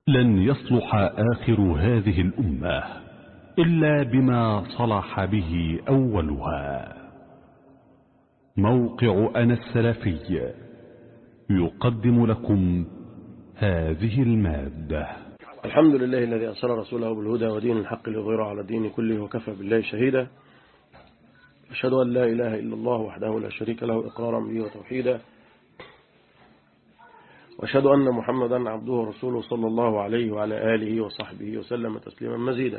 لن يصلح آخر هذه الأمة إلا بما صلح به أولها موقع أنا السلفي يقدم لكم هذه المادة الحمد لله الذي أرسل رسوله بالهدى ودين الحق ليظهره على الدين كله وكفى بالله شهيدا أشهد أن لا إله إلا الله وحده لا شريك له إقرارا به وتوحيدا وأشهد أن محمدا عبده ورسوله صلى الله عليه وعلى آله وصحبه وسلم تسليما مزيدا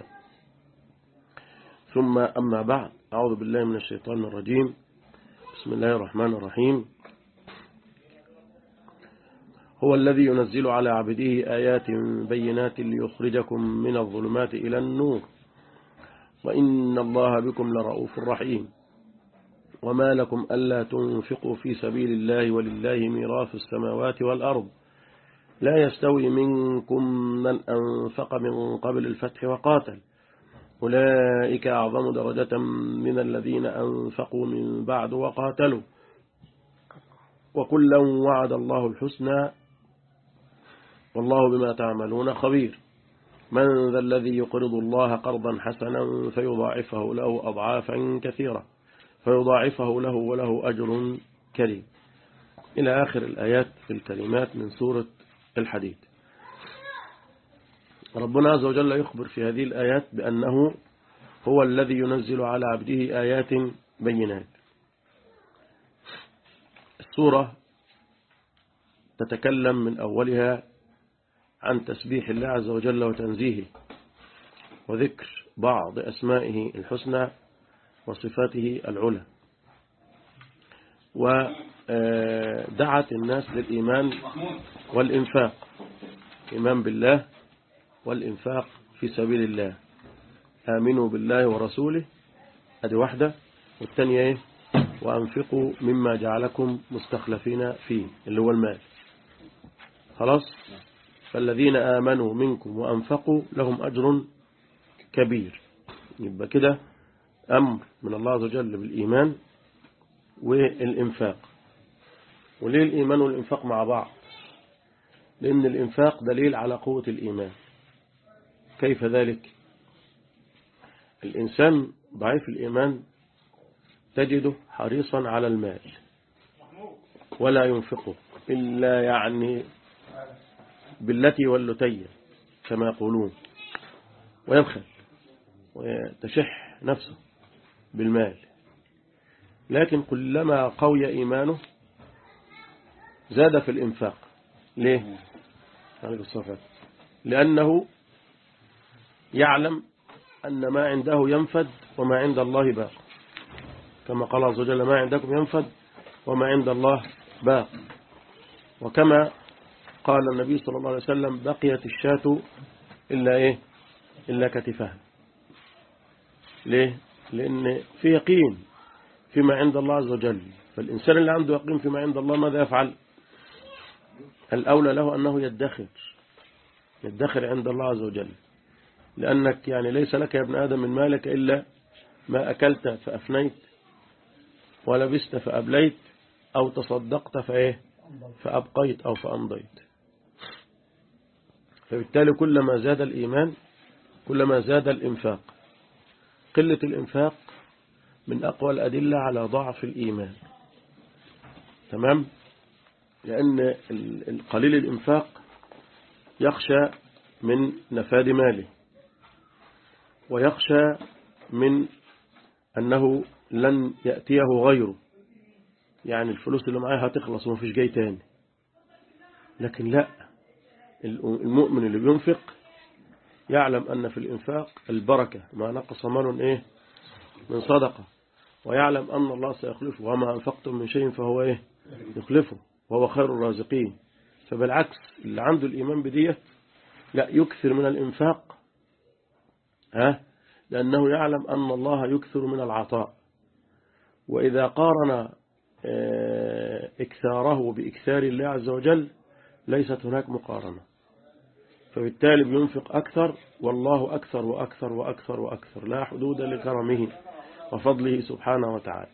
ثم أما بعد أعوذ بالله من الشيطان الرجيم بسم الله الرحمن الرحيم هو الذي ينزل على عبده آيات بينات ليخرجكم من الظلمات إلى النور وإن الله بكم لرؤوف رحيم وما لكم ألا تنفقوا في سبيل الله ولله ميراث السماوات والأرض لا يستوي منكم من أنفق من قبل الفتح وقاتل أولئك أعظم درجة من الذين أنفقوا من بعد وقاتلوا وكلا وعد الله الحسنى والله بما تعملون خبير من ذا الذي يقرض الله قرضا حسنا فيضاعفه له أضعافا كثيرة فيضاعفه له وله أجر كريم إلى آخر الآيات في الكلمات من سورة الحديد ربنا عز وجل يخبر في هذه الآيات بأنه هو الذي ينزل على عبده آيات بينات السورة تتكلم من أولها عن تسبيح الله عز وجل وتنزيهه وذكر بعض أسمائه الحسنى وصفاته العلى ودعت الناس للإيمان والإنفاق إيمان بالله والإنفاق في سبيل الله آمنوا بالله ورسوله أدي واحدة والثانية إيه وأنفقوا مما جعلكم مستخلفين فيه اللي هو المال خلاص فالذين آمنوا منكم وأنفقوا لهم أجر كبير يبقى كده أمر من الله عز وجل بالإيمان والإنفاق وليه الإيمان والإنفاق مع بعض لأن الإنفاق دليل على قوة الإيمان كيف ذلك الإنسان ضعيف الإيمان تجده حريصا على المال ولا ينفقه إلا يعني بالتي واللتية كما يقولون ويبخل ويتشح نفسه بالمال لكن كلما قوي إيمانه زاد في الإنفاق ليه؟ عليك الصفات لأنه يعلم أن ما عنده ينفد وما عند الله باق كما قال عز وجل ما عندكم ينفد وما عند الله باق وكما قال النبي صلى الله عليه وسلم بقيت الشاة إلا إيه إلا كتفها ليه لأن في يقين فيما عند الله عز وجل فالإنسان اللي عنده يقين فيما عند الله ماذا يفعل الأولى له أنه يدخر يدخر عند الله عز وجل لأنك يعني ليس لك يا ابن آدم من مالك إلا ما أكلت فأفنيت ولبست فأبليت أو تصدقت فإيه فأبقيت أو فأمضيت فبالتالي كلما زاد الإيمان كلما زاد الإنفاق قلة الإنفاق من أقوى الأدلة على ضعف الإيمان تمام لأن قليل الإنفاق يخشى من نفاد ماله ويخشى من أنه لن يأتيه غيره يعني الفلوس اللي معاه هتخلص ومفيش جاي تاني لكن لا المؤمن اللي بينفق يعلم أن في الإنفاق البركة ما نقص مال إيه من صدقة ويعلم أن الله سيخلفه وما أنفقتم من شيء فهو إيه يخلفه وهو خير الرازقين فبالعكس اللي عنده الإيمان بديت لا يكثر من الإنفاق ها لأنه يعلم أن الله يكثر من العطاء وإذا قارن إكثاره بإكثار الله عز وجل ليست هناك مقارنة فبالتالي بينفق أكثر والله أكثر وأكثر وأكثر وأكثر لا حدود لكرمه وفضله سبحانه وتعالى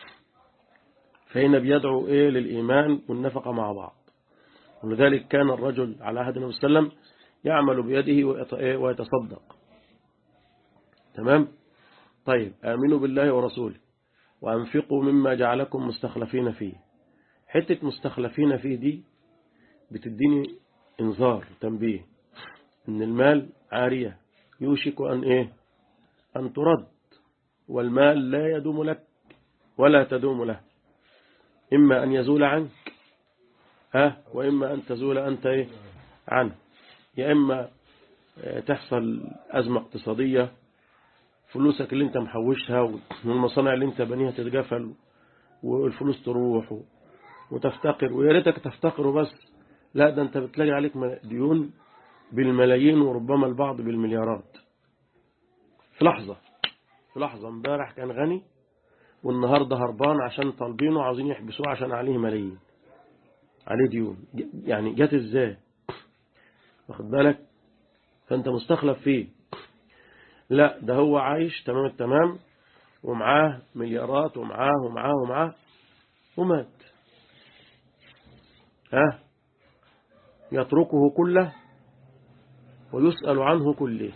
فهنا بيدعو إيه للإيمان والنفقة مع بعض ولذلك كان الرجل على عهد النبي صلى الله عليه وسلم يعمل بيده ويتصدق تمام طيب آمنوا بالله ورسوله وأنفقوا مما جعلكم مستخلفين فيه حتة مستخلفين فيه دي بتديني انذار تنبيه ان المال عارية يوشك أن إيه أن ترد والمال لا يدوم لك ولا تدوم له إما أن يزول عنك ها وإما أن تزول أنت إيه عنه يا إما تحصل أزمة اقتصادية فلوسك اللي انت محوشها والمصانع اللي انت بنيها تتقفل والفلوس تروح وتفتقر ويا ريتك تفتقر بس لا ده انت بتلاقي عليك ديون بالملايين وربما البعض بالمليارات في لحظة في لحظة امبارح كان غني والنهاردة هربان عشان طالبينه وعاوزين يحبسوه عشان عليه ملايين عليه ديون يعني جت ازاي واخد بالك فانت مستخلف فيه لا ده هو عايش تمام التمام ومعاه مليارات ومعاه ومعاه ومعاه ومات ها يتركه كله ويسأل عنه كله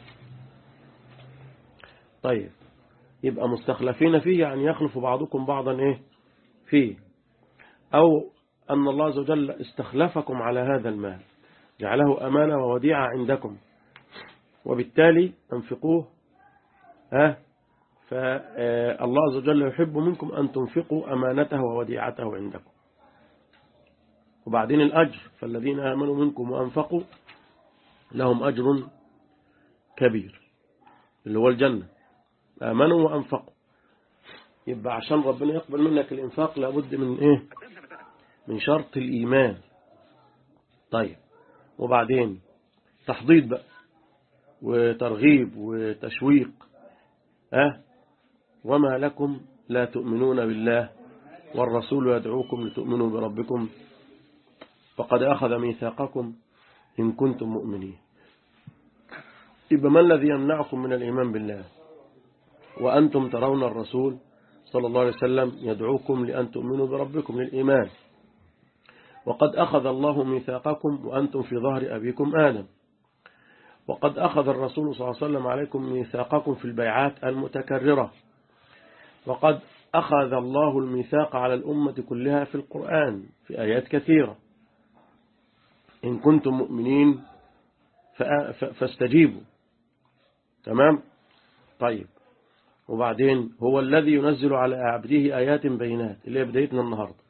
طيب يبقى مستخلفين فيه يعني يخلف بعضكم بعضا ايه فيه او ان الله عز وجل استخلفكم على هذا المال جعله امانة ووديعة عندكم وبالتالي انفقوه ها فالله عز وجل يحب منكم أن تنفقوا أمانته ووديعته عندكم وبعدين الأجر فالذين آمنوا منكم وأنفقوا لهم أجر كبير اللي هو الجنة آمنوا وأنفقوا يبقى عشان ربنا يقبل منك الإنفاق لابد من إيه من شرط الإيمان طيب وبعدين تحضيض بقى وترغيب وتشويق أه وما لكم لا تؤمنون بالله والرسول يدعوكم لتؤمنوا بربكم فقد أخذ ميثاقكم إن كنتم مؤمنين يبقى ما الذي يمنعكم من الإيمان بالله وأنتم ترون الرسول صلى الله عليه وسلم يدعوكم لأن تؤمنوا بربكم للإيمان وقد أخذ الله ميثاقكم وأنتم في ظهر أبيكم آدم وقد أخذ الرسول صلى الله عليه وسلم عليكم ميثاقكم في البيعات المتكررة وقد أخذ الله الميثاق على الأمة كلها في القرآن في آيات كثيرة إن كنتم مؤمنين فاستجيبوا تمام طيب وبعدين هو الذي ينزل على عبده آيات بينات اللي هي بدايتنا النهاردة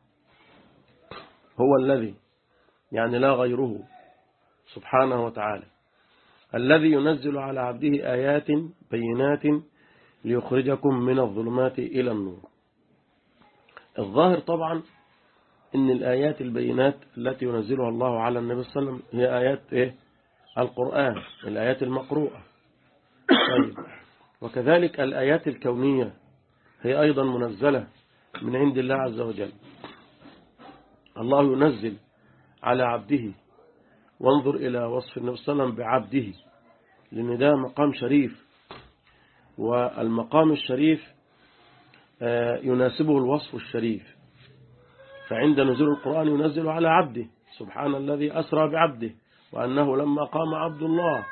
هو الذي يعني لا غيره سبحانه وتعالى الذي ينزل على عبده آيات بينات ليخرجكم من الظلمات إلى النور الظاهر طبعا ان الآيات البينات التي ينزلها الله على النبي صلى الله عليه وسلم هي آيات إيه؟ القرآن الآيات المقروءة طيب وكذلك الآيات الكونية هي أيضا منزلة من عند الله عز وجل الله ينزل على عبده وانظر إلى وصف النبي صلى الله عليه وسلم بعبده لأن ده مقام شريف والمقام الشريف يناسبه الوصف الشريف فعند نزول القرآن ينزل على عبده سبحان الذي أسرى بعبده وأنه لما قام عبد الله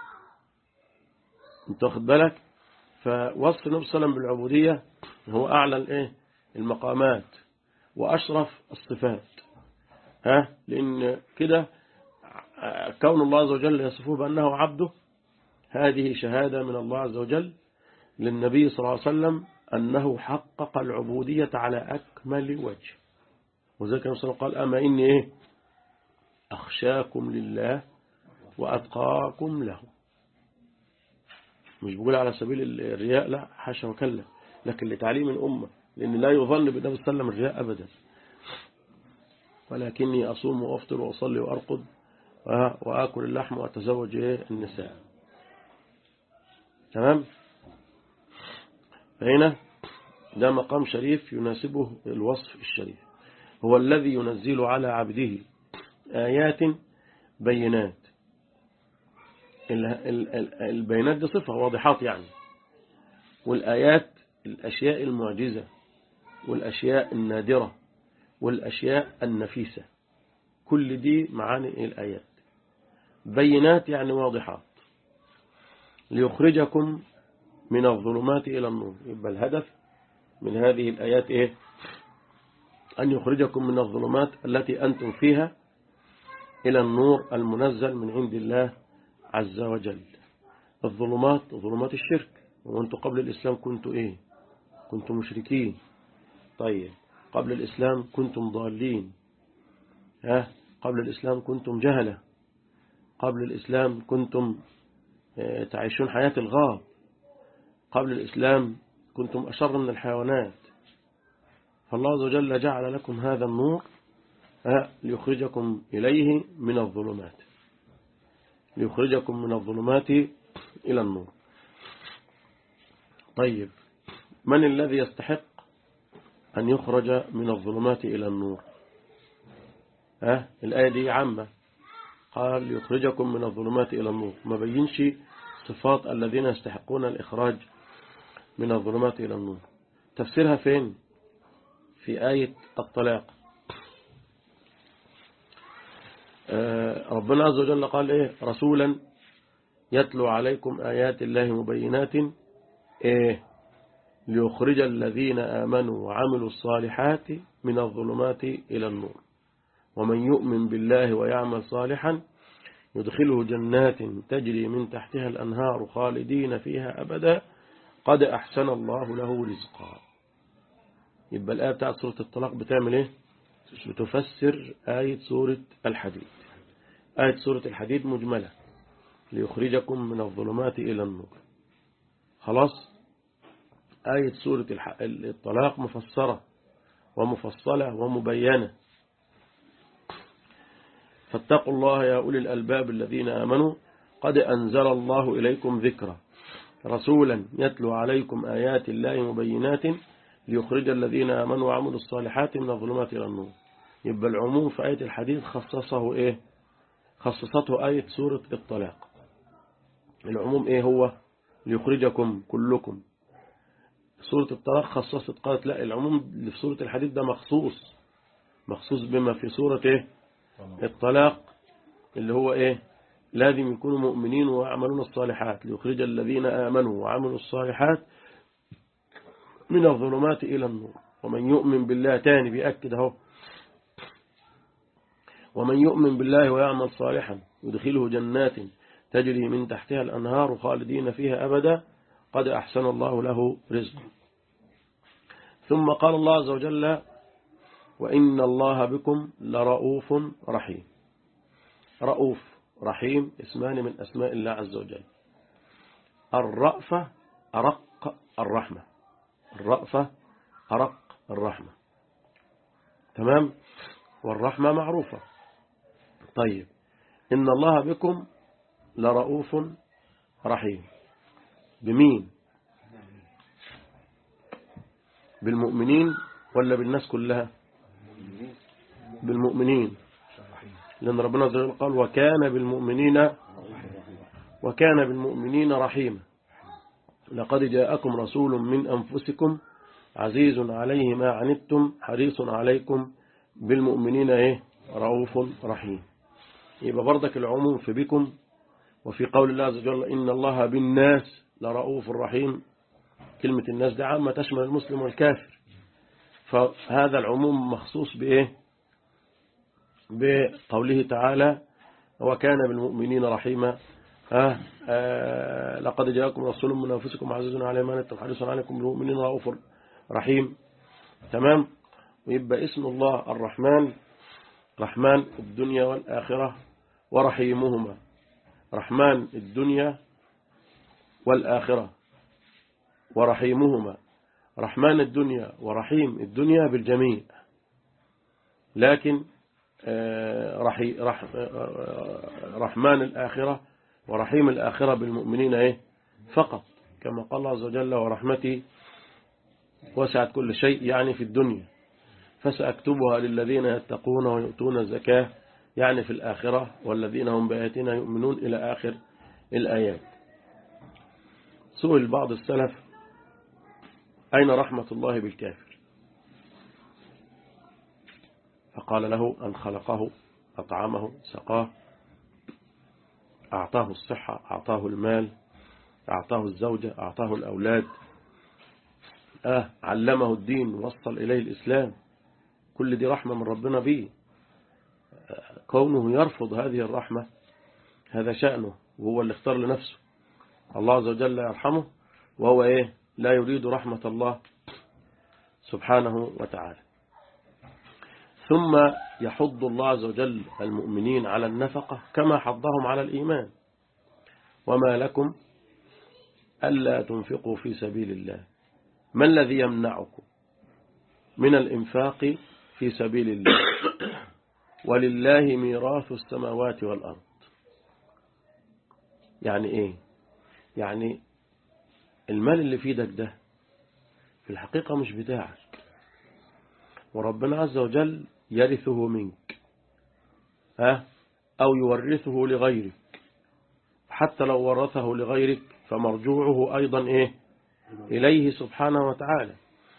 انت واخد بالك فوصف النبي صلى الله عليه وسلم بالعبودية هو أعلى الايه المقامات وأشرف الصفات ها لأن كده كون الله عز وجل يصفه بأنه عبده هذه شهادة من الله عز وجل للنبي صلى الله عليه وسلم أنه حقق العبودية على أكمل وجه وذلك النبي صلى الله عليه وسلم قال أما إني إيه أخشاكم لله وأتقاكم له مش بقول على سبيل الرياء لا حاشا وكلا لكن لتعليم الأمة لأن لا يظن بالنبي صلى الله عليه وسلم الرياء أبدا ولكني أصوم وأفطر وأصلي وأرقد وآكل اللحم وأتزوج النساء تمام فهنا ده مقام شريف يناسبه الوصف الشريف هو الذي ينزل على عبده آيات بينات البينات دي صفة واضحات يعني والآيات الأشياء المعجزة والأشياء النادرة والأشياء النفيسة كل دي معاني الآيات بينات يعني واضحات ليخرجكم من الظلمات إلى النور يبقى الهدف من هذه الآيات إيه أن يخرجكم من الظلمات التي أنتم فيها إلى النور المنزل من عند الله عز وجل الظلمات ظلمات الشرك وأنتم قبل الإسلام كنتوا إيه كنتم مشركين طيب قبل الإسلام كنتم ضالين ها قبل الإسلام كنتم جهلة قبل الإسلام كنتم تعيشون حياة الغاب قبل الإسلام كنتم أشر من الحيوانات فالله عز وجل جعل لكم هذا النور ليخرجكم إليه من الظلمات ليخرجكم من الظلمات إلى النور طيب من الذي يستحق أن يخرج من الظلمات إلى النور ها الآية دي عامة قال ليخرجكم من الظلمات إلى النور ما بينش صفات الذين يستحقون الإخراج من الظلمات إلى النور تفسيرها فين في آية الطلاق ربنا عز وجل قال إيه رسولا يتلو عليكم آيات الله مبينات إيه ليخرج الذين آمنوا وعملوا الصالحات من الظلمات إلى النور ومن يؤمن بالله ويعمل صالحا يدخله جنات تجري من تحتها الأنهار خالدين فيها أبدا قد أحسن الله له رزقا يبقى الآية بتاعت سورة الطلاق بتعمل إيه بتفسر آية سورة الحديد آية سورة الحديد مجملة ليخرجكم من الظلمات إلى النور خلاص آية سورة الطلاق مفسرة ومفصلة ومبينة فاتقوا الله يا أولي الألباب الذين آمنوا قد أنزل الله إليكم ذكرا رسولا يتلو عليكم آيات الله مبينات ليخرج الذين آمنوا وعملوا الصالحات من الظلمات إلى النور يبقى العموم في آية الحديث خصصه إيه خصصته آية سورة الطلاق العموم إيه هو ليخرجكم كلكم سورة الطلاق خصصت قالت لا العموم اللي في سورة الحديث ده مخصوص مخصوص بما في سورة إيه الطلاق اللي هو إيه لازم يكونوا مؤمنين ويعملون الصالحات ليخرج الذين آمنوا وعملوا الصالحات من الظلمات إلى النور ومن يؤمن بالله تاني بيأكد اهو ومن يؤمن بالله ويعمل صالحا يدخله جنات تجري من تحتها الأنهار خالدين فيها أبدا قد أحسن الله له رزقا ثم قال الله عز وجل وإن الله بكم لرؤوف رحيم رؤوف رحيم اسمان من أسماء الله عز وجل الرأفة أرق الرحمة الرأفة أرق الرحمة تمام والرحمة معروفة طيب إن الله بكم لرؤوف رحيم بمين بالمؤمنين ولا بالناس كلها بالمؤمنين لأن ربنا عز وجل قال وكان بالمؤمنين وكان بالمؤمنين رحيما لقد جاءكم رسول من أنفسكم عزيز عليه ما عنتم حريص عليكم بالمؤمنين ايه رؤوف رحيم يبقى برضك العموم في بكم وفي قول الله عز وجل إن الله بالناس لرؤوف رحيم كلمة الناس دي عامة تشمل المسلم والكافر فهذا العموم مخصوص بإيه بقوله تعالى وكان بالمؤمنين رحيما ها آه لقد جاءكم رسول من أنفسكم عزيز عليه ما نتم حريص عليكم بالمؤمنين رؤوف رحيم تمام ويبقى اسم الله الرحمن رحمن الدنيا والآخرة ورحيمهما رحمن الدنيا والآخرة ورحيمهما رحمن الدنيا ورحيم الدنيا بالجميع لكن رحي رح رحمن الآخرة ورحيم الآخرة بالمؤمنين إيه فقط كما قال الله عز وجل ورحمتي وسعت كل شيء يعني في الدنيا فسأكتبها للذين يتقون ويؤتون الزكاة يعني في الآخرة والذين هم بآياتنا يؤمنون إلى آخر الآيات سئل بعض السلف أين رحمة الله بالكافر فقال له أن خلقه أطعمه سقاه أعطاه الصحة أعطاه المال أعطاه الزوجة أعطاه الأولاد آه علمه الدين وصل إليه الإسلام كل دي رحمة من ربنا به كونه يرفض هذه الرحمة هذا شأنه وهو اللي اختار لنفسه الله عز وجل يرحمه وهو إيه لا يريد رحمة الله سبحانه وتعالى ثم يحض الله عز وجل المؤمنين على النفقة كما حضهم على الإيمان وما لكم ألا تنفقوا في سبيل الله ما الذي يمنعكم من الإنفاق في سبيل الله ولله ميراث السماوات والأرض يعني إيه يعني المال اللي في ايدك ده في الحقيقة مش بتاعك وربنا عز وجل يرثه منك ها أو يورثه لغيرك حتى لو ورثه لغيرك فمرجوعه أيضا إيه إليه سبحانه وتعالى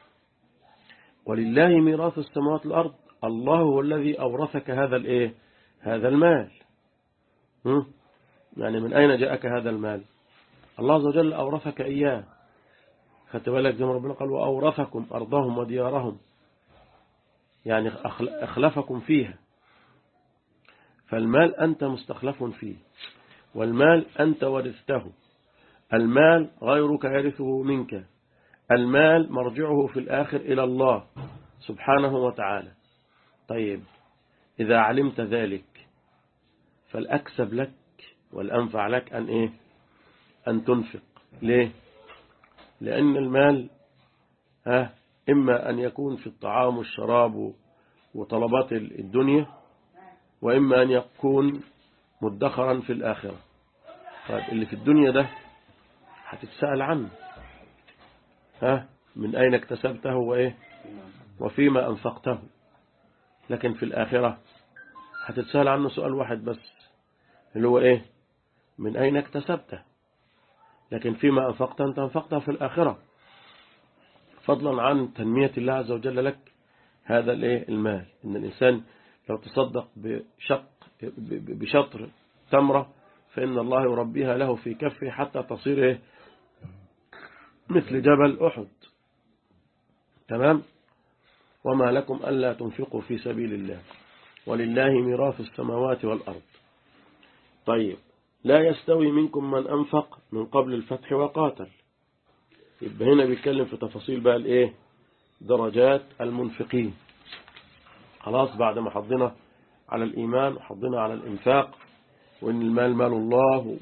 ولله ميراث السماوات والأرض الله هو الذي أورثك هذا الإيه هذا المال هم؟ يعني من أين جاءك هذا المال الله عز وجل أورثك إياه خدت بالك زي ما ربنا قال وأورثكم أرضهم وديارهم يعني أخلفكم فيها فالمال أنت مستخلف فيه والمال أنت ورثته المال غيرك يرثه منك المال مرجعه في الآخر إلى الله سبحانه وتعالى طيب إذا علمت ذلك فالأكسب لك والأنفع لك أن إيه أن تنفق ليه لأن المال ها إما أن يكون في الطعام والشراب وطلبات الدنيا وإما أن يكون مدخرا في الآخرة طيب اللي في الدنيا ده هتتسأل عنه ها من أين اكتسبته وإيه وفيما أنفقته لكن في الآخرة هتتسأل عنه سؤال واحد بس اللي هو إيه من أين اكتسبته لكن فيما أنفقته أنت أنفقته في الآخرة فضلا عن تنمية الله عز وجل لك هذا الايه المال إن الإنسان لو تصدق بشق بشطر تمرة فإن الله يربيها له في كفه حتى تصير إيه مثل جبل أحد تمام وما لكم ألا تنفقوا في سبيل الله ولله ميراث السماوات والأرض طيب لا يستوي منكم من أنفق من قبل الفتح وقاتل يبقى هنا بيتكلم في تفاصيل بقى الايه درجات المنفقين خلاص بعد ما حضنا على الإيمان وحضنا على الإنفاق وإن المال مال الله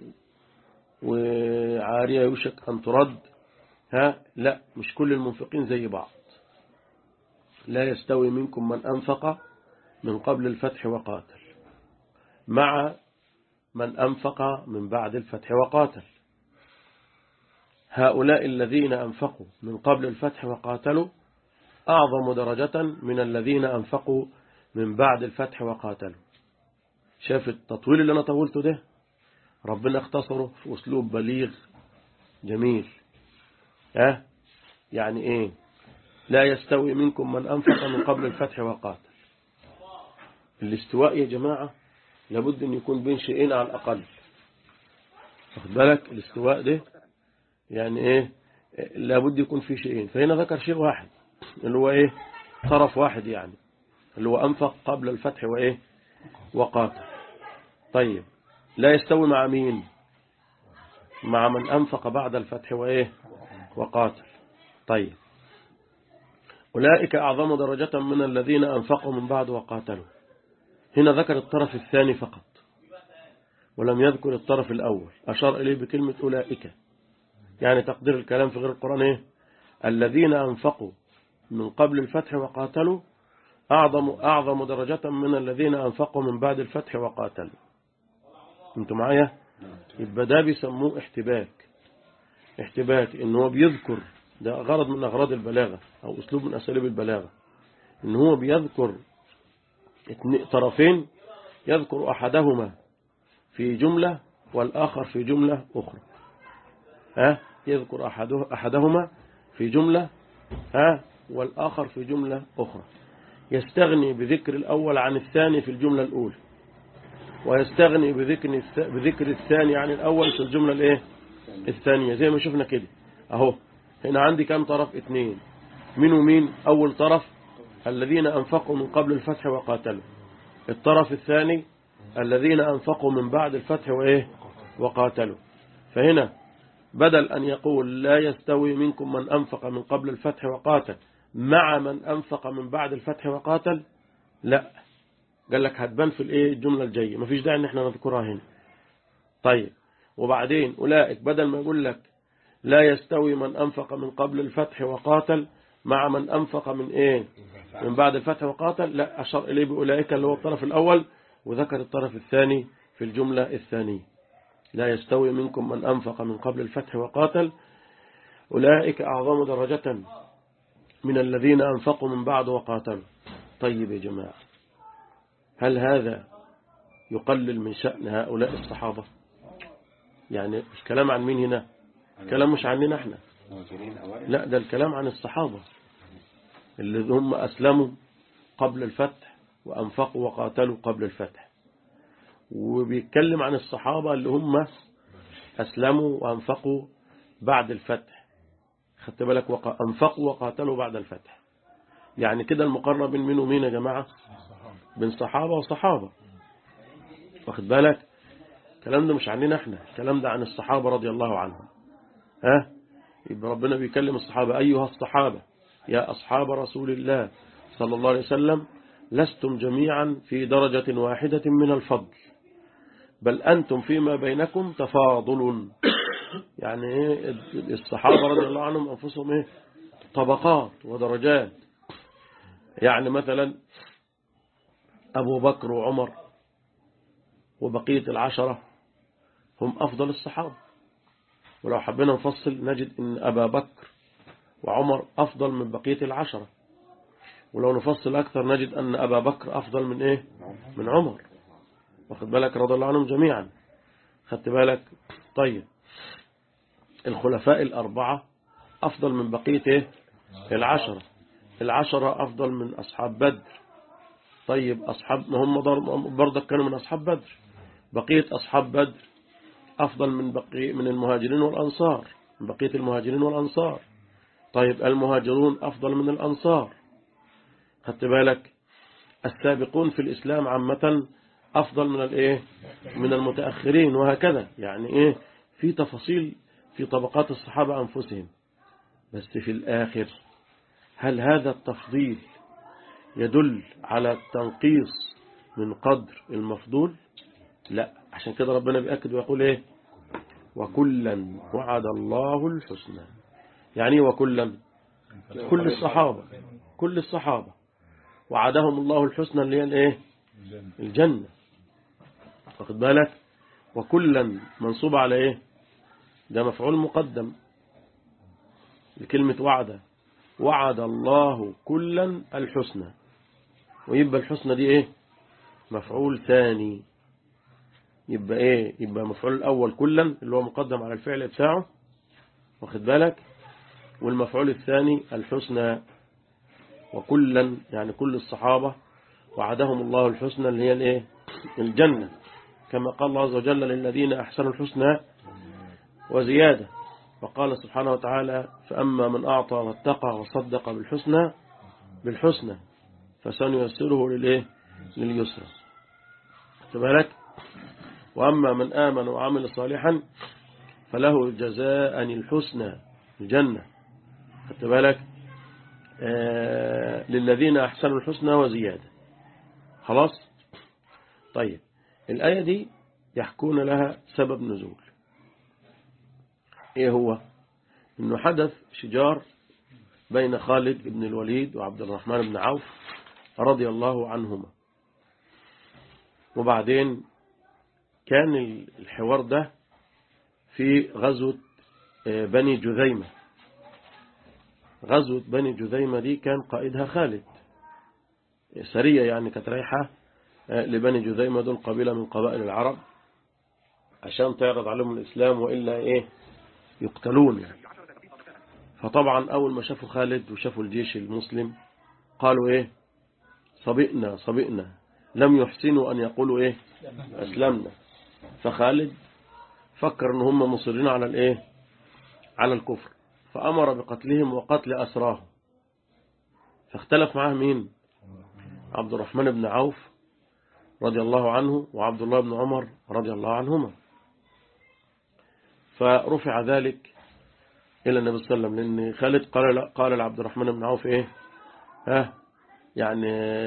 وعارية يوشك أن ترد ها لا مش كل المنفقين زي بعض لا يستوي منكم من أنفق من قبل الفتح وقاتل مع من أنفق من بعد الفتح وقاتل هؤلاء الذين أنفقوا من قبل الفتح وقاتلوا أعظم درجة من الذين أنفقوا من بعد الفتح وقاتلوا شاف التطويل اللي أنا طولته ده ربنا اختصره في أسلوب بليغ جميل أه؟ يعني إيه لا يستوي منكم من أنفق من قبل الفتح وقاتل الاستواء يا جماعة لابد أن يكون بين شيئين على الأقل واخد بالك الاستواء ده يعني إيه لابد يكون في شيئين فهنا ذكر شيء واحد اللي هو إيه طرف واحد يعني اللي هو أنفق قبل الفتح وإيه وقاتل طيب لا يستوي مع مين مع من أنفق بعد الفتح وإيه وقاتل طيب أولئك أعظم درجة من الذين أنفقوا من بعد وقاتلوا هنا ذكر الطرف الثاني فقط ولم يذكر الطرف الأول أشار إليه بكلمة أولئك يعني تقدير الكلام في غير القرآن إيه؟ الذين أنفقوا من قبل الفتح وقاتلوا أعظم, أعظم درجة من الذين أنفقوا من بعد الفتح وقاتلوا انتوا معايا يبقى ده بيسموه احتباك احتباك ان هو بيذكر ده غرض من أغراض البلاغة أو أسلوب من أساليب البلاغة ان هو بيذكر طرفين يذكر أحدهما في جملة والآخر في جملة أخرى ها يذكر أحده أحدهما في جملة ها والآخر في جملة أخرى يستغني بذكر الأول عن الثاني في الجملة الأولى ويستغني بذكر الث- بذكر الثاني عن الأول في الجملة الإيه الثانية زي ما شفنا كده أهو هنا عندي كم طرف اثنين مين ومين أول طرف الذين أنفقوا من قبل الفتح وقاتلوا الطرف الثاني الذين أنفقوا من بعد الفتح وإيه وقاتلوا فهنا بدل أن يقول لا يستوي منكم من أنفق من قبل الفتح وقاتل مع من أنفق من بعد الفتح وقاتل لا قال لك هتبان في الايه الجملة الجاية مفيش داعي ان احنا نذكرها هنا طيب وبعدين أولئك بدل ما يقول لك لا يستوي من أنفق من قبل الفتح وقاتل مع من أنفق من إيه من بعد الفتح وقاتل لا أشار إليه بأولئك اللي هو الطرف الأول وذكر الطرف الثاني في الجملة الثانية لا يستوي منكم من أنفق من قبل الفتح وقاتل أولئك أعظم درجة من الذين أنفقوا من بعد وقاتلوا طيب يا جماعة هل هذا يقلل من شأن هؤلاء الصحابة يعني مش كلام عن مين هنا كلام مش عننا احنا لا ده الكلام عن الصحابة اللي هم أسلموا قبل الفتح وأنفقوا وقاتلوا قبل الفتح وبيتكلم عن الصحابة اللي هم أسلموا وأنفقوا بعد الفتح خدت بالك وق- أنفقوا وقاتلوا بعد الفتح يعني كده المقارنة بين مين ومين يا جماعة بين صحابة وصحابة واخد بالك الكلام ده مش عننا احنا الكلام ده عن الصحابة رضي الله عنهم ها يبقى ربنا بيكلم الصحابة أيها الصحابة يا أصحاب رسول الله صلى الله عليه وسلم لستم جميعا في درجة واحدة من الفضل بل أنتم فيما بينكم تفاضل يعني ايه الصحابة رضي الله عنهم أنفسهم ايه طبقات ودرجات يعني مثلا أبو بكر وعمر وبقية العشرة هم أفضل الصحابة ولو حبينا نفصل نجد أن أبا بكر وعمر أفضل من بقية العشرة ولو نفصل أكثر نجد أن أبا بكر أفضل من إيه من عمر واخد بالك رضي الله عنهم جميعا خدت بالك طيب الخلفاء الأربعة أفضل من بقية إيه العشرة العشرة أفضل من أصحاب بدر طيب أصحاب ما هم برضك كانوا من أصحاب بدر بقية أصحاب بدر أفضل من بقية من المهاجرين والأنصار من بقية المهاجرين والأنصار طيب المهاجرون أفضل من الأنصار خدت بالك السابقون في الإسلام عامة أفضل من الإيه من المتأخرين وهكذا يعني إيه في تفاصيل في طبقات الصحابة أنفسهم بس في الآخر هل هذا التفضيل يدل على التنقيص من قدر المفضول لا عشان كده ربنا بيأكد ويقول ايه وكلا وعد الله الحسنى يعني ايه وكلا كل الصحابة كل الصحابة وعدهم الله الحسنى اللي هي الايه الجنة واخد بالك وكلا منصوب على ايه ده مفعول مقدم لكلمة وعد وعد الله كلا الحسنى ويبقى الحسنى دي ايه مفعول ثاني يبقى ايه يبقى مفعول الاول كلا اللي هو مقدم على الفعل بتاعه واخد بالك والمفعول الثاني الحسنى وكلا يعني كل الصحابة وعدهم الله الحسنى اللي هي الايه الجنة كما قال الله عز وجل للذين احسنوا الحسنى وزيادة وقال سبحانه وتعالى فأما من أعطى واتقى وصدق بالحسنى بالحسنى فسنيسره للإيه لليسرى بالك وأما من آمن وعمل صالحا فله جزاء الحسنى الجنة خدت بالك آه للذين أحسنوا الحسنى وزيادة خلاص طيب الآية دي يحكون لها سبب نزول ايه هو انه حدث شجار بين خالد بن الوليد وعبد الرحمن بن عوف رضي الله عنهما وبعدين كان الحوار ده في غزوة بني جذيمة غزوة بني جذيمة دي كان قائدها خالد سرية يعني كانت رايحة لبني جذيمة دول قبيلة من قبائل العرب عشان تعرض عليهم الإسلام وإلا إيه يقتلون يعني فطبعا أول ما شافوا خالد وشافوا الجيش المسلم قالوا إيه صبئنا صبئنا لم يحسنوا أن يقولوا إيه أسلمنا فخالد فكر أن هم مصرين على الإيه على الكفر فأمر بقتلهم وقتل أسراهم فاختلف معاه مين عبد الرحمن بن عوف رضي الله عنه وعبد الله بن عمر رضي الله عنهما فرفع ذلك إلى النبي صلى الله عليه وسلم لأن خالد قال قال لعبد الرحمن بن عوف إيه ها يعني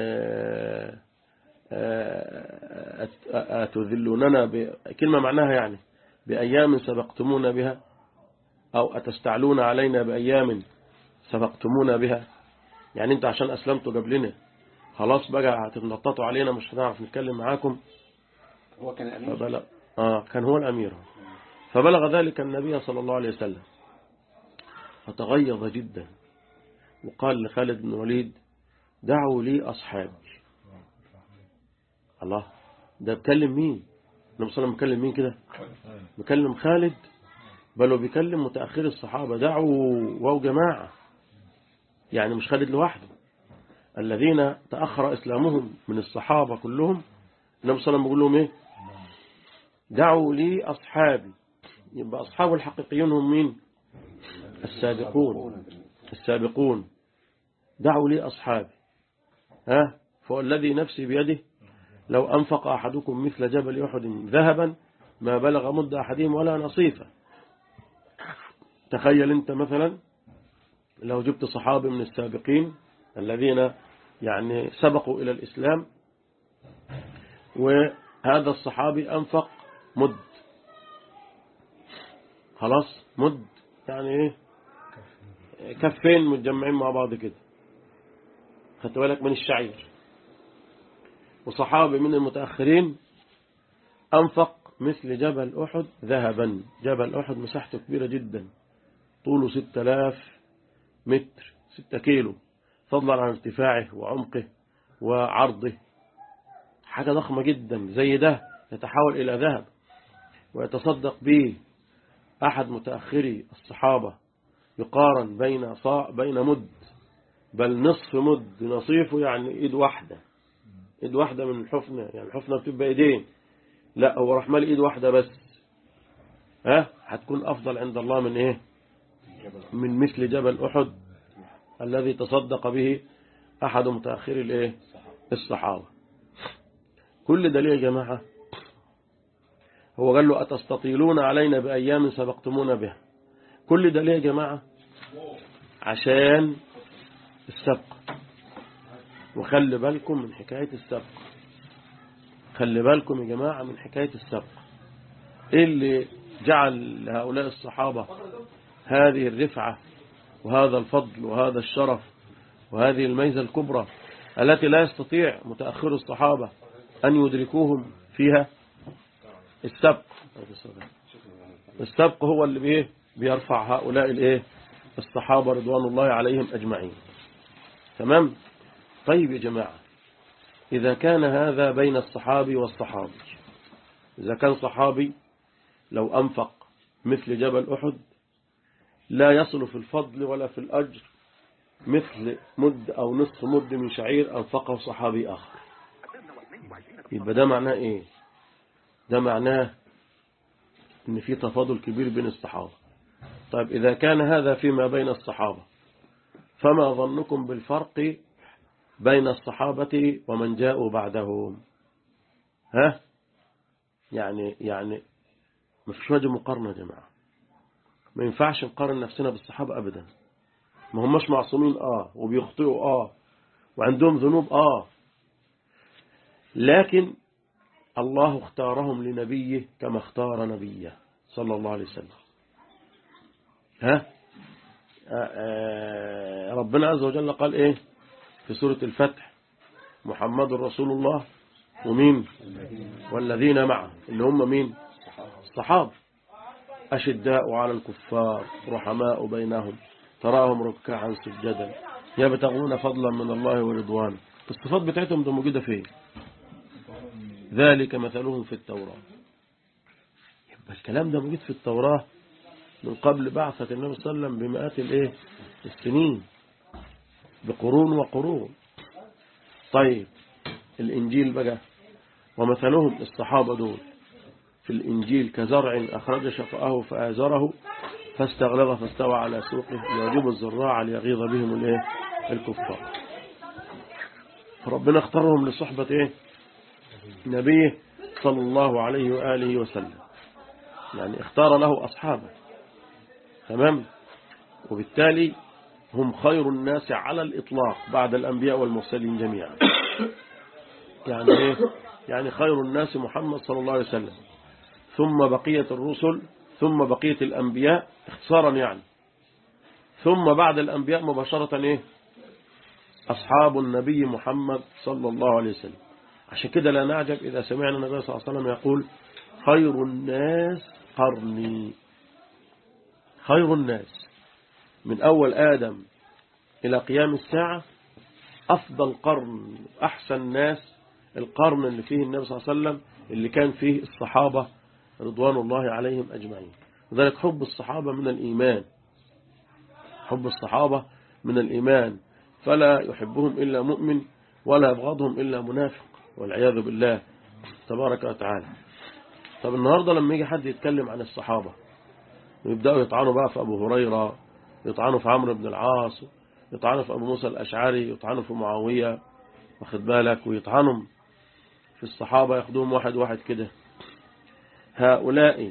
أتذلوننا كلمة معناها يعني بأيام سبقتمونا بها أو أتستعلون علينا بأيام سبقتمونا بها يعني أنت عشان أسلمتوا قبلنا خلاص بقى هتتنططوا علينا مش هنعرف نتكلم معاكم هو كان أمين فبلغ آه كان هو الأمير فبلغ ذلك النبي صلى الله عليه وسلم فتغيظ جدا وقال لخالد بن الوليد دعوا لي أصحابي الله ده بكلم مين النبي صلى الله عليه وسلم بكلم مين كده بكلم خالد بل وبيكلم متأخر الصحابة دعوا واو جماعة يعني مش خالد لوحده الذين تأخر إسلامهم من الصحابة كلهم النبي صلى الله عليه وسلم بيقول لهم إيه دعوا لي أصحابي يبقى أصحاب الحقيقيون هم مين السابقون السابقون دعوا لي أصحابي ها فوالذي نفسي بيده لو أنفق أحدكم مثل جبل أحد ذهبا ما بلغ مد أحدهم ولا نصيفة تخيل أنت مثلا لو جبت صحابي من السابقين الذين يعني سبقوا إلى الإسلام وهذا الصحابي أنفق مد خلاص مد يعني ايه كفين متجمعين مع بعض كده خدت بالك من الشعير وصحابي من المتأخرين أنفق مثل جبل أحد ذهبا جبل أحد مساحته كبيرة جدا طوله ستة آلاف متر ستة كيلو فضلا عن ارتفاعه وعمقه وعرضه حاجة ضخمة جدا زي ده يتحول إلى ذهب ويتصدق به أحد متأخري الصحابة يقارن بين صاع بين مد بل نصف مد نصيفه يعني إيد واحدة إيد واحدة من الحفنة يعني الحفنة بتبقى إيدين لا هو رحمة إيد واحدة بس ها هتكون أفضل عند الله من إيه من مثل جبل أحد الذي تصدق به أحد متأخري الإيه الصحابة كل دليل يا جماعة هو قال له أتستطيلون علينا بأيام سبقتمونا بها كل ده ليه يا جماعة عشان السبق وخلي بالكم من حكاية السبق خلي بالكم يا جماعة من حكاية السبق إيه اللي جعل لهؤلاء الصحابة هذه الرفعة وهذا الفضل وهذا الشرف وهذه الميزة الكبرى التي لا يستطيع متأخر الصحابة أن يدركوهم فيها السبق السبق هو اللي بيه بيرفع هؤلاء الايه الصحابة رضوان الله عليهم أجمعين تمام طيب يا جماعة إذا كان هذا بين الصحابي والصحابي إذا كان صحابي لو أنفق مثل جبل أحد لا يصل في الفضل ولا في الأجر مثل مد أو نصف مد من شعير أنفقه صحابي آخر يبقى ده معناه إيه ده معناه ان في تفاضل كبير بين الصحابة طيب إذا كان هذا فيما بين الصحابة فما ظنكم بالفرق بين الصحابة ومن جاءوا بعدهم ها يعني يعني ما فيش وجه مقارنة يا جماعة ما ينفعش نقارن نفسنا بالصحابة أبدا ما هماش معصومين آه وبيخطئوا آه وعندهم ذنوب آه لكن الله اختارهم لنبيه كما اختار نبيه صلى الله عليه وسلم ها ربنا عز وجل قال ايه في سورة الفتح محمد رسول الله ومين والذين معه اللي هم مين الصحابة أشداء على الكفار رحماء بينهم تراهم ركعا سجدا يبتغون فضلا من الله ورضوانه الصفات بتاعتهم ده موجودة فين ذلك مثلهم في التوراة يبقى الكلام ده موجود في التوراة من قبل بعثة النبي صلى الله عليه وسلم بمئات الايه السنين بقرون وقرون طيب الإنجيل بقى ومثلهم الصحابة دول في الإنجيل كزرع أخرج شطأه فآزره فاستغلظ فاستوى على سوقه يعجب الزراع ليغيظ بهم الايه الكفار فربنا اختارهم لصحبة ايه نبيه صلى الله عليه وآله وسلم يعني اختار له أصحابه تمام وبالتالي هم خير الناس على الإطلاق بعد الأنبياء والمرسلين جميعا يعني ايه يعني خير الناس محمد صلى الله عليه وسلم ثم بقية الرسل ثم بقية الأنبياء اختصارا يعني ثم بعد الأنبياء مباشرة إيه أصحاب النبي محمد صلى الله عليه وسلم عشان كده لا نعجب إذا سمعنا النبي صلى الله عليه وسلم يقول خير الناس قرني خير الناس من أول آدم إلى قيام الساعة أفضل قرن أحسن ناس القرن اللي فيه النبي صلى الله عليه وسلم اللي كان فيه الصحابة رضوان الله عليهم أجمعين لذلك حب الصحابة من الإيمان حب الصحابة من الإيمان فلا يحبهم إلا مؤمن ولا يبغضهم إلا منافق والعياذ بالله تبارك وتعالى طب النهاردة لما يجي حد يتكلم عن الصحابة ويبدأوا يطعنوا بقى في أبو هريرة يطعنوا في عمرو بن العاص يطعنوا في أبو موسى الأشعري يطعنوا في معاوية واخد بالك ويطعنوا في الصحابة ياخدوهم واحد واحد كده هؤلاء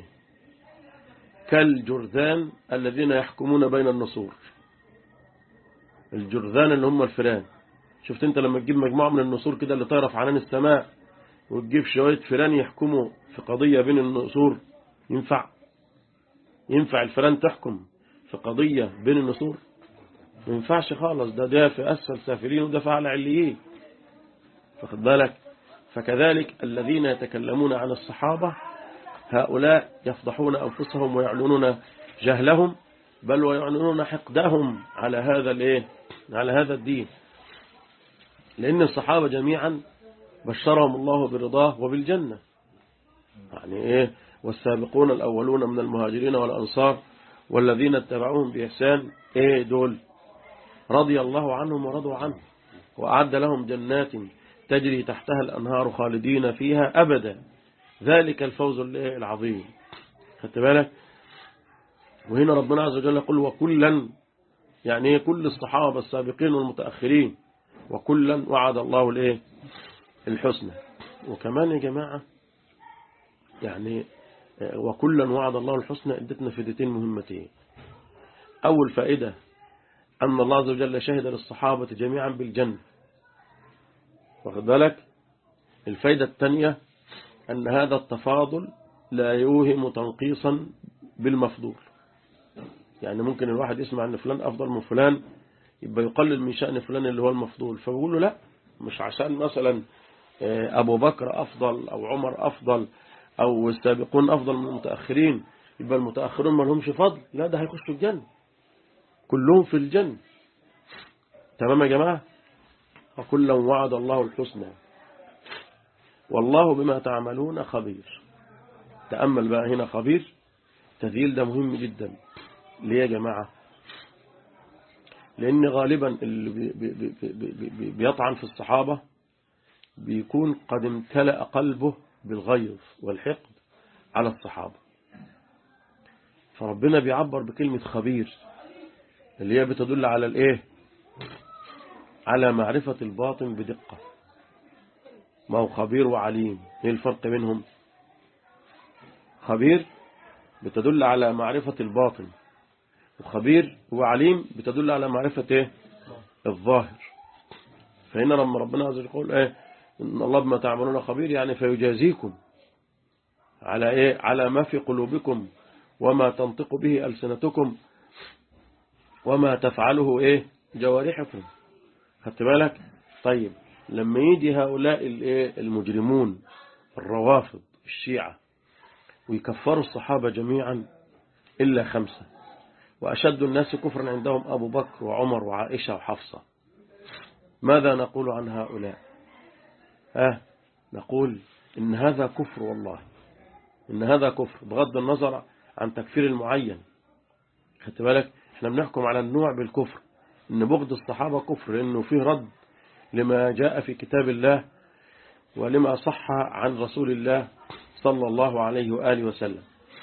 كالجرذان الذين يحكمون بين النصور الجرذان اللي هم الفيران شفت انت لما تجيب مجموعة من النصور كده اللي طايره في عنان السماء وتجيب شوية فيران يحكموا في قضية بين النصور ينفع ينفع الفيران تحكم في قضية بين النصور ما ينفعش خالص ده ده في أسفل سافلين وده في أعلى عليين فخد بالك فكذلك الذين يتكلمون عن الصحابة هؤلاء يفضحون أنفسهم ويعلنون جهلهم بل ويعلنون حقدهم على هذا الايه على هذا الدين لأن الصحابة جميعا بشرهم الله برضاه وبالجنة يعني ايه والسابقون الأولون من المهاجرين والأنصار والذين اتبعوهم بإحسان ايه دول رضي الله عنهم ورضوا عنه وأعد لهم جنات تجري تحتها الأنهار خالدين فيها أبدا ذلك الفوز العظيم خدت بالك وهنا ربنا عز وجل يقول وكلا يعني كل الصحابة السابقين والمتأخرين وكلا وعد الله الايه الحسنى وكمان يا جماعة يعني وكلا وعد الله الحسنى ادتنا فائدتين مهمتين أول فائدة أن الله عز وجل شهد للصحابة جميعا بالجنة واخد بالك الفائدة الثانية أن هذا التفاضل لا يوهم تنقيصا بالمفضول يعني ممكن الواحد يسمع أن فلان أفضل من فلان يبقى يقلل من شأن فلان اللي هو المفضول فبيقول له لا مش عشان مثلا أبو بكر أفضل أو عمر أفضل أو السابقون أفضل من المتأخرين يبقى المتأخرون ما لهمش فضل لا ده هيخشوا الجنة كلهم في الجنة تمام يا جماعة وكلا وعد الله الحسنى والله بما تعملون خبير تأمل بقى هنا خبير تذيل ده مهم جدا ليه يا جماعة لأن غالبا اللي بي بي بي بيطعن في الصحابة بيكون قد امتلأ قلبه بالغيظ والحقد على الصحابة فربنا بيعبر بكلمة خبير اللي هي بتدل على الايه على معرفة الباطن بدقة ما هو خبير وعليم ايه الفرق بينهم خبير بتدل على معرفة الباطن وخبير وعليم بتدل على معرفة ايه الظاهر فهنا لما ربنا عز وجل يقول ايه ان الله بما تعملون خبير يعني فيجازيكم على ايه على ما في قلوبكم وما تنطق به ألسنتكم وما تفعله ايه جوارحكم خدت بالك طيب لما يجي هؤلاء الايه المجرمون الروافض الشيعة ويكفروا الصحابة جميعا إلا خمسة وأشد الناس كفرا عندهم أبو بكر وعمر وعائشة وحفصة ماذا نقول عن هؤلاء آه نقول إن هذا كفر والله إن هذا كفر بغض النظر عن تكفير المعين خدت بالك احنا بنحكم على النوع بالكفر ان بغض الصحابة كفر لانه فيه رد لما جاء في كتاب الله ولما صح عن رسول الله صلى الله عليه وآله وسلم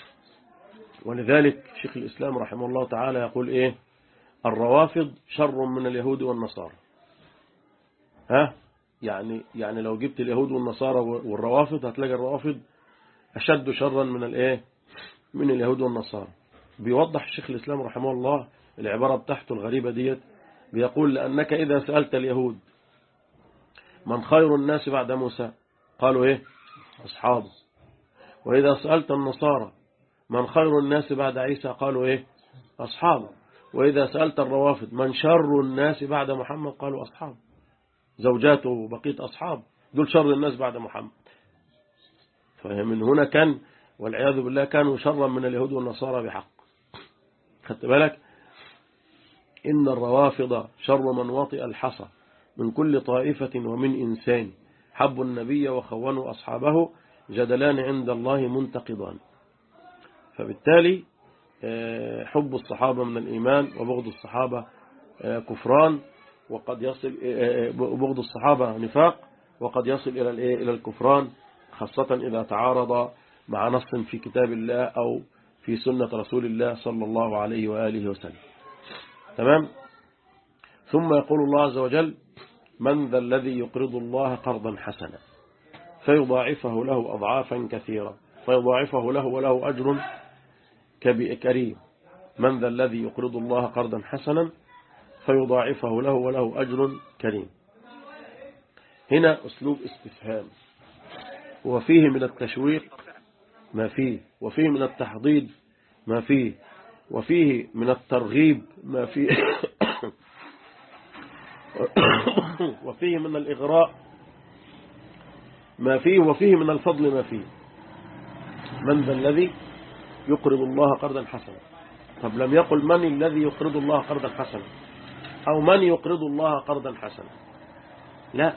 ولذلك شيخ الإسلام رحمه الله تعالى يقول إيه الروافض شر من اليهود والنصارى ها يعني يعني لو جبت اليهود والنصارى والروافض هتلاقي الروافض أشد شرا من الإيه من اليهود والنصارى بيوضح الشيخ الإسلام رحمه الله العبارة بتاعته الغريبة ديت بيقول لأنك إذا سألت اليهود من خير الناس بعد موسى قالوا إيه أصحابه وإذا سألت النصارى من خير الناس بعد عيسى قالوا إيه أصحابه وإذا سألت الروافض من شر الناس بعد محمد قالوا أصحابه زوجاته وبقية أصحاب دول شر الناس بعد محمد فمن هنا كان والعياذ بالله كانوا شرا من اليهود والنصارى بحق خدت بالك إن الروافض شر من وطئ الحصى من كل طائفة ومن إنسان حبوا النبي وخونوا أصحابه جدلان عند الله منتقضان فبالتالي حب الصحابة من الإيمان وبغض الصحابة كفران وقد يصل بغض الصحابة نفاق وقد يصل إلى إلى الكفران خاصة إذا تعارض مع نص في كتاب الله أو في سنة رسول الله صلى الله عليه وآله وسلم تمام ثم يقول الله عز وجل من ذا الذي يقرض الله قرضا حسنا فيضاعفه له أضعافا كثيرة فيضاعفه له وله أجر كريم من ذا الذي يقرض الله قرضا حسنا فيضاعفه له وله أجر كريم هنا أسلوب استفهام وفيه من التشويق ما فيه وفيه من التحضيض ما فيه وفيه من الترغيب ما فيه وفيه من الإغراء ما فيه وفيه من الفضل ما فيه من ذا الذي يقرض الله قرضا حسنا طب لم يقل من الذي يقرض الله قرضا حسنا أو من يقرض الله قرضا حسنا لا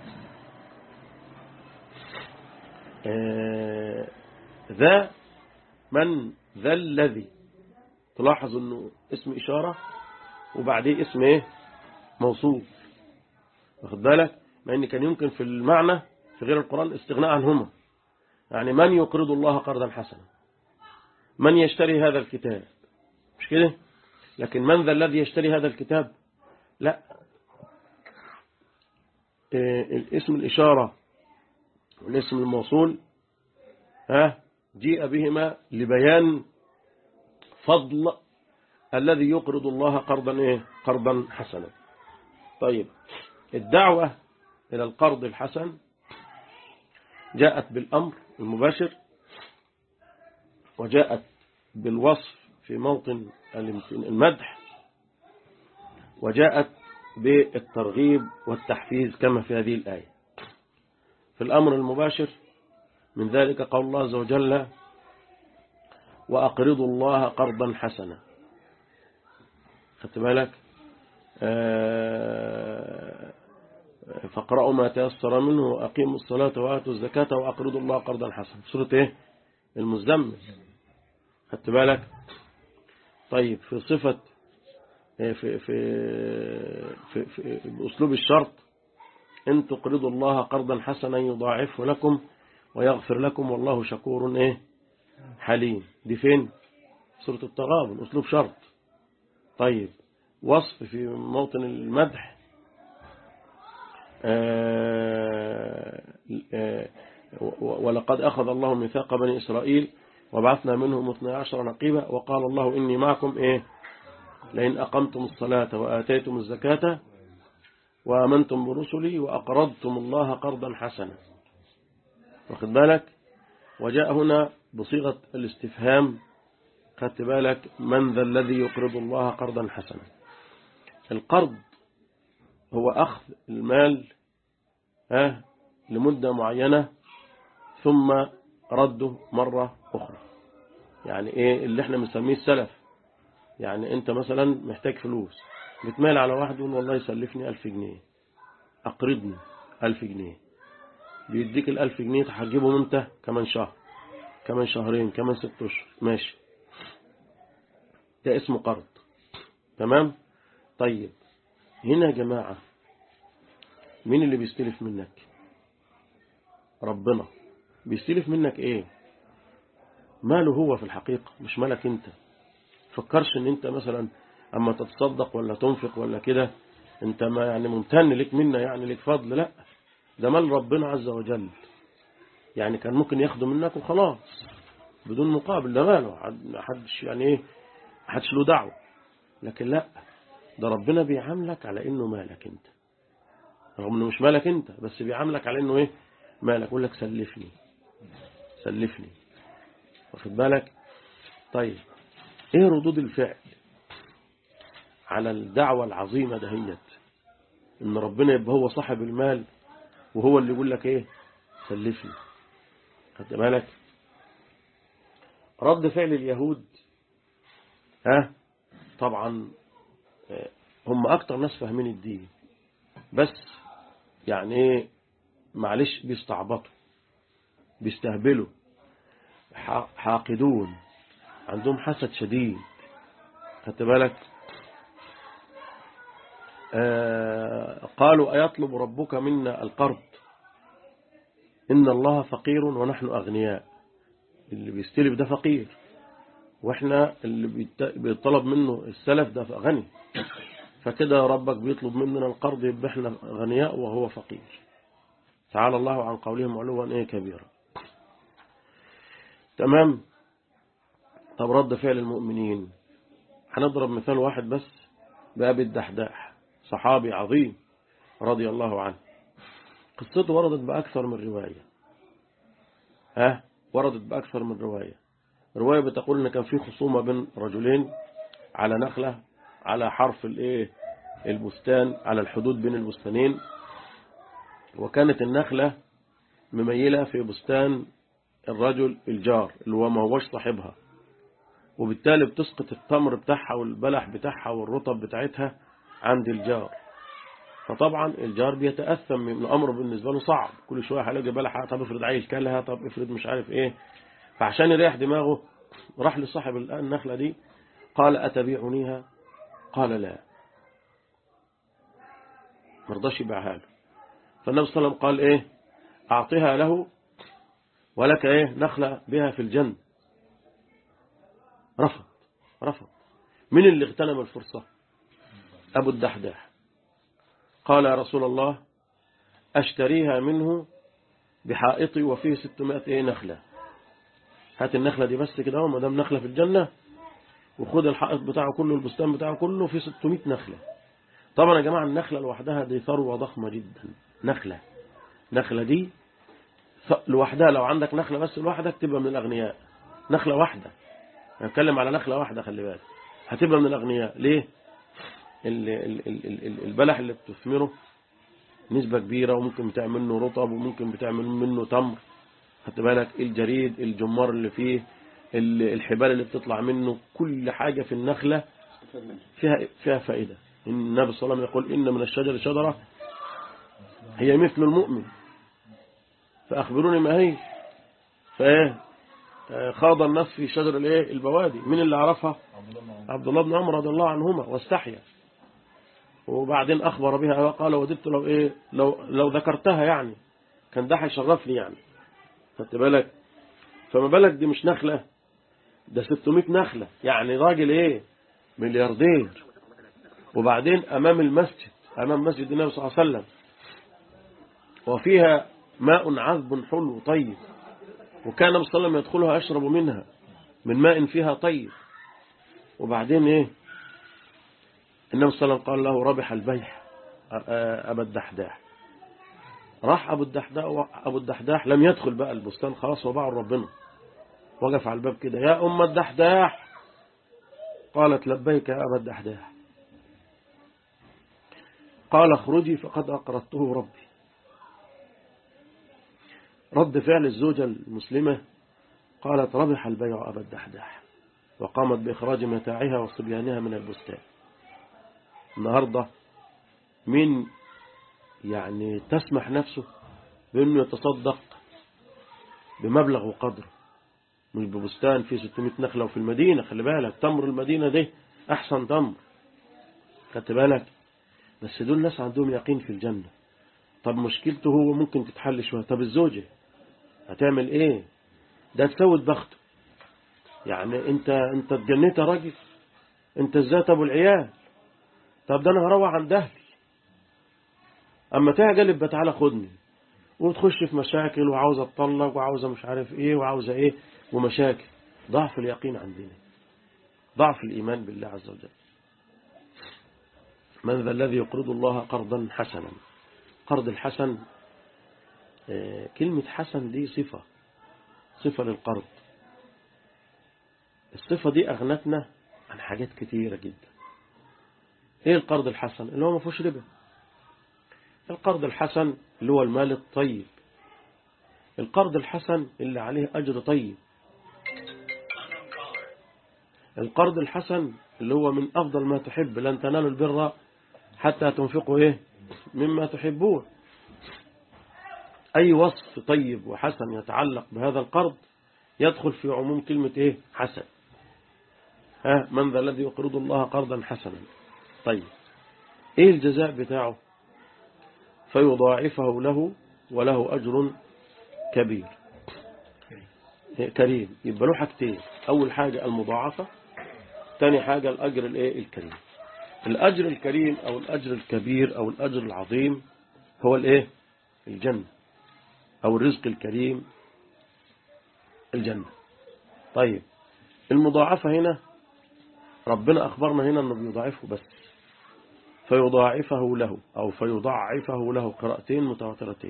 آه ذا من ذا الذي تلاحظ انه اسم اشارة وبعديه اسم ايه موصوف واخد بالك مع ان كان يمكن في المعنى في غير القرآن استغناء عنهما يعني من يقرض الله قرضا حسنا من يشتري هذا الكتاب مش كده لكن من ذا الذي يشتري هذا الكتاب لا الاسم الإشارة والاسم الموصول ها جيء بهما لبيان فضل الذي يقرض الله قرضا ايه قرضا حسنا طيب الدعوة إلى القرض الحسن جاءت بالأمر المباشر وجاءت بالوصف في موطن المدح وجاءت بالترغيب والتحفيز كما في هذه الآية في الأمر المباشر من ذلك قول الله عز وجل وأقرضوا الله قرضا حسنا خدت بالك فاقرأوا ما تيسر منه وأقيموا الصلاة وآتوا الزكاة وأقرضوا الله قرضا حسنا سورة إيه المزمل خدت بالك طيب في صفة في في في, في بأسلوب الشرط إن تقرضوا الله قرضا حسنا يضاعفه لكم ويغفر لكم والله شكور إيه حليم دي فين سورة التغابن أسلوب شرط طيب وصف في موطن المدح آآ آآ ولقد أخذ الله ميثاق بني إسرائيل وبعثنا منهم 12 نقيبا وقال الله إني معكم إيه لئن أقمتم الصلاة وآتيتم الزكاة وآمنتم برسلي وأقرضتم الله قرضا حسنا واخد بالك وجاء هنا بصيغة الاستفهام خدت بالك من ذا الذي يقرض الله قرضا حسنا القرض هو أخذ المال ها لمدة معينة ثم رده مرة أخرى يعني إيه اللي احنا بنسميه السلف يعني أنت مثلا محتاج فلوس بتمال على واحد يقول والله يسلفني ألف جنيه أقرضني ألف جنيه بيديك الألف جنيه تحجبهم أنت كمان شهر كمان شهرين كمان ست أشهر ماشي ده اسمه قرض تمام طيب هنا يا جماعة مين اللي بيستلف منك ربنا بيستلف منك ايه ماله هو في الحقيقة مش مالك انت فكرش ان انت مثلا اما تتصدق ولا تنفق ولا كده انت ما يعني ممتن لك منا يعني لك فضل لا ده مال ربنا عز وجل يعني كان ممكن ياخده منك وخلاص بدون مقابل ده ماله حد- حدش يعني ايه حدش له دعوه لكن لا ده ربنا بيعاملك على انه مالك انت رغم انه مش مالك انت بس بيعاملك على انه ايه مالك يقول لك سلفني سلفني واخد بالك طيب ايه ردود الفعل على الدعوة العظيمة دهيت ان ربنا يبقى هو صاحب المال وهو اللي يقول لك ايه سلفني خدت بالك رد فعل اليهود ها طبعا آه، هم اكتر ناس فاهمين الدين بس يعني ايه معلش بيستعبطوا بيستهبلوا ح- حاقدون عندهم حسد شديد خدت بالك آه قالوا أيطلب ربك منا القرض إن الله فقير ونحن أغنياء اللي بيستلف ده فقير وإحنا اللي بيت- بيطلب منه السلف ده غني فكده ربك بيطلب مننا القرض يبقى إحنا غنياء وهو فقير تعالى الله عن قولهم علوا إيه كبيرا تمام طب رد فعل المؤمنين هنضرب مثال واحد بس بأبي الدحداح صحابي عظيم رضي الله عنه قصته وردت بأكثر من رواية ها وردت بأكثر من رواية رواية بتقول إن كان في خصومة بين رجلين على نخلة على حرف الايه البستان على الحدود بين البستانين وكانت النخلة مميلة في بستان الرجل الجار اللي هو ما هوش صاحبها وبالتالي بتسقط التمر بتاعها والبلح بتاعها والرطب بتاعتها عند الجار فطبعا الجار بيتأثم من الأمر بالنسبة له صعب كل شوية هلاقي بلحة طب افرض عيل كلها طب افرض مش عارف ايه فعشان يريح دماغه راح لصاحب النخلة دي قال أتبيعنيها قال لا مرضاش يبيعها له فالنبي صلى الله عليه وسلم قال ايه أعطيها له ولك ايه نخلة بها في الجنة رفض رفض من اللي اغتنم الفرصة أبو الدحداح قال يا رسول الله أشتريها منه بحائطي وفيه 600 إيه نخلة هات النخلة دي بس كده ما دام نخلة في الجنة وخد الحائط بتاعه كله البستان بتاعه كله فيه 600 نخلة طبعا يا جماعة النخلة لوحدها دي ثروة ضخمة جدا نخلة نخلة دي لوحدها لو عندك نخلة بس لوحدك تبقى من الأغنياء نخلة واحدة هنتكلم على نخلة واحدة خلي بالك هتبقى من الأغنياء ليه ال- ال- ال- ال- البلح اللي بتثمره نسبة كبيرة وممكن بتعمل منه رطب وممكن بتعمل منه تمر خدت بالك الجريد الجمار اللي فيه ال- الحبال اللي بتطلع منه كل حاجة في النخلة استفاد منه فيها فيها فائدة النبي صلى الله عليه وسلم يقول إن من الشجر شجرة هي مثل المؤمن فأخبروني ما هي فإيه آه، خاض الناس في شجر الايه البوادي مين اللي عرفها عبد الله بن عمر رضي الله عنهما واستحيا وبعدين أخبر بها وقال وددت لو إيه لو لو ذكرتها يعني كان ده هيشرفني يعني خدت بالك فما بالك دي مش نخلة ده 600 نخلة يعني راجل إيه ملياردير وبعدين أمام المسجد أمام مسجد النبي صلى الله عليه وسلم وفيها ماء عذب حلو طيب وكان النبي صلى الله عليه وسلم يدخلها يشرب منها من ماء فيها طيب وبعدين ايه النبي صلى الله عليه وسلم قال له ربح البيع أبا الدحداح راح أبو الدحداح أبو الدحداح لم يدخل بقى البستان خلاص وباعه ربنا وقف على الباب كده يا أم الدحداح قالت لبيك يا أبا الدحداح قال اخرجي فقد أقرضته ربي رد فعل الزوجة المسلمة قالت ربح البيع أبا الدحداح وقامت بإخراج متاعها وصبيانها من البستان النهاردة من يعني تسمح نفسه بأنه يتصدق بمبلغ وقدر مش ببستان فيه 600 نخلة وفي المدينة خلي بالك تمر المدينة دي أحسن تمر خدت بالك بس دول ناس عندهم يقين في الجنة طب مشكلته هو ممكن تتحل شوية طب الزوجة هتعمل ايه ده تسود بخته يعني انت انت اتجنيت يا راجل انت ازاي ابو العيال طب ده انا هروح عند اهلي اما تعجل يبقى تعالى خدني وتخش في مشاكل وعاوزه اتطلق وعاوزه مش عارف ايه وعاوزه ايه ومشاكل ضعف اليقين عندنا ضعف الايمان بالله عز وجل من ذا الذي يقرض الله قرضا حسنا قرض الحسن آه، كلمة حسن دي صفة صفة للقرض الصفة دي أغنتنا عن حاجات كتيرة جدا ايه القرض الحسن اللي هو ما فيهوش ربا القرض الحسن اللي هو المال الطيب القرض الحسن اللي عليه أجر طيب القرض الحسن اللي هو من أفضل ما تحب لن تنالوا البر حتى تنفقوا إيه مما تحبون أي وصف طيب وحسن يتعلق بهذا القرض يدخل في عموم كلمة إيه حسن ها من ذا الذي يقرض الله قرضا حسنا طيب إيه الجزاء بتاعه فيضاعفه له وله أجر كبير كريم يبقى له حاجتين أول حاجة المضاعفة ثاني حاجة الأجر الإيه الكريم الأجر الكريم أو الأجر الكبير أو الأجر العظيم هو الإيه الجنة أو الرزق الكريم الجنة طيب المضاعفة هنا ربنا أخبرنا هنا أنه بيضاعفه بس فيضاعفه له أو فيضاعفه له قراءتين متواترتين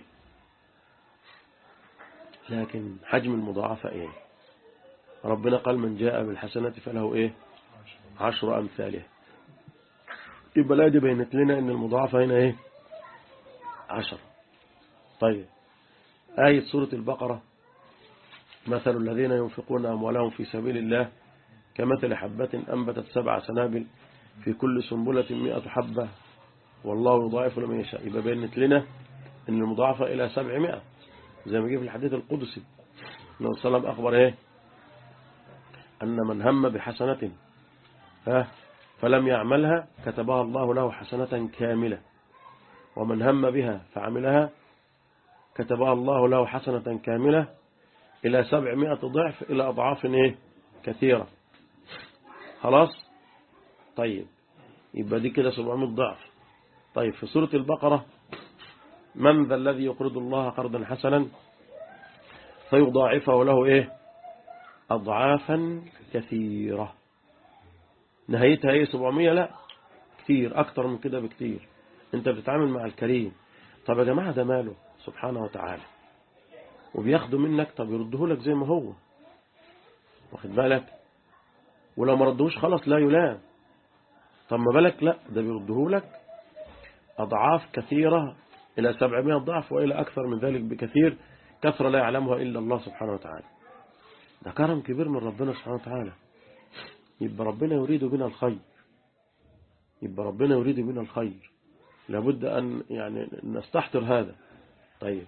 لكن حجم المضاعفة إيه ربنا قال من جاء بالحسنة فله إيه عشر أمثالها يبقى لا دي بينت لنا أن المضاعفة هنا إيه عشر طيب آية سورة البقرة مثل الذين ينفقون أموالهم في سبيل الله كمثل حبة أنبتت سبع سنابل في كل سنبلة مئة حبة والله يضاعف لمن يشاء يبقى بينت لنا أن المضاعفة إلى سبعمائة زي ما جه في الحديث القدسي النبي صلى الله عليه وسلم أخبر إيه أن من هم بحسنة ها فلم يعملها كتبها الله له حسنة كاملة ومن هم بها فعملها كتبها الله له حسنة كاملة إلى سبعمائة ضعف إلى أضعاف إيه كثيرة خلاص طيب يبقى دي كده 700 ضعف طيب في سورة البقرة من ذا الذي يقرض الله قرضا حسنا فيضاعفه له ايه أضعافا كثيرة نهايتها ايه 700 لا كتير أكتر من كده بكتير انت بتتعامل مع الكريم طب يا جماعة ده ماله سبحانه وتعالى وبياخده منك طب يرده لك زي ما هو واخد بالك ولو ما ردهوش خلاص لا يلام طب ما بالك لا ده بيرده لك أضعاف كثيرة إلى 700 ضعف وإلى أكثر من ذلك بكثير كثرة لا يعلمها إلا الله سبحانه وتعالى ده كرم كبير من ربنا سبحانه وتعالى يبقى ربنا يريد بنا الخير يبقى ربنا يريد بنا الخير لابد أن يعني نستحضر هذا طيب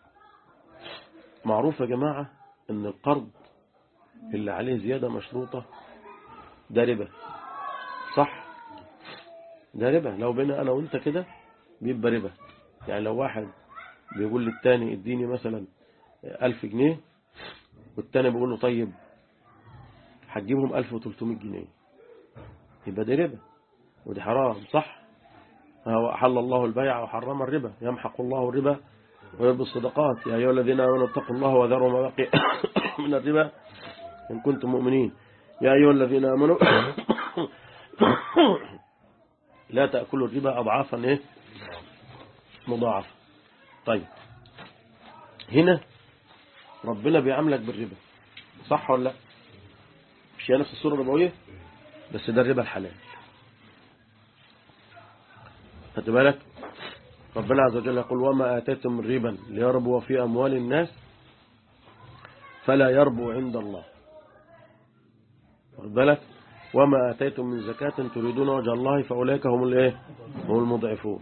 معروف يا جماعة أن القرض اللي عليه زيادة مشروطة ده ربا صح ده ربا لو بينا أنا وإنت كده بيبقى ربا يعني لو واحد بيقول للتاني اديني مثلا ألف جنيه والتاني بيقول له طيب هتجيبهم ألف وتلتمية جنيه يبقى ده ربا ودي حرام صح هو حل الله البيع وحرم الربا يمحق الله الربا ويربي الصدقات يا أيها الذين آمنوا اتقوا الله وذروا ما بقي من الربا إن كنتم مؤمنين يا أيها الذين آمنوا لا تأكلوا الربا أضعافا إيه مضاعفة طيب هنا ربنا بيعاملك بالربا صح ولا لا مش هي نفس الصورة الربوية بس ده الربا الحلال خدت بالك ربنا عز وجل يقول وما آتيتم من ربا ليربو في أموال الناس فلا يربو عند الله واخد بالك وما آتيتم من زكاة تريدون وجه الله فأولئك هم الايه هم المضعفون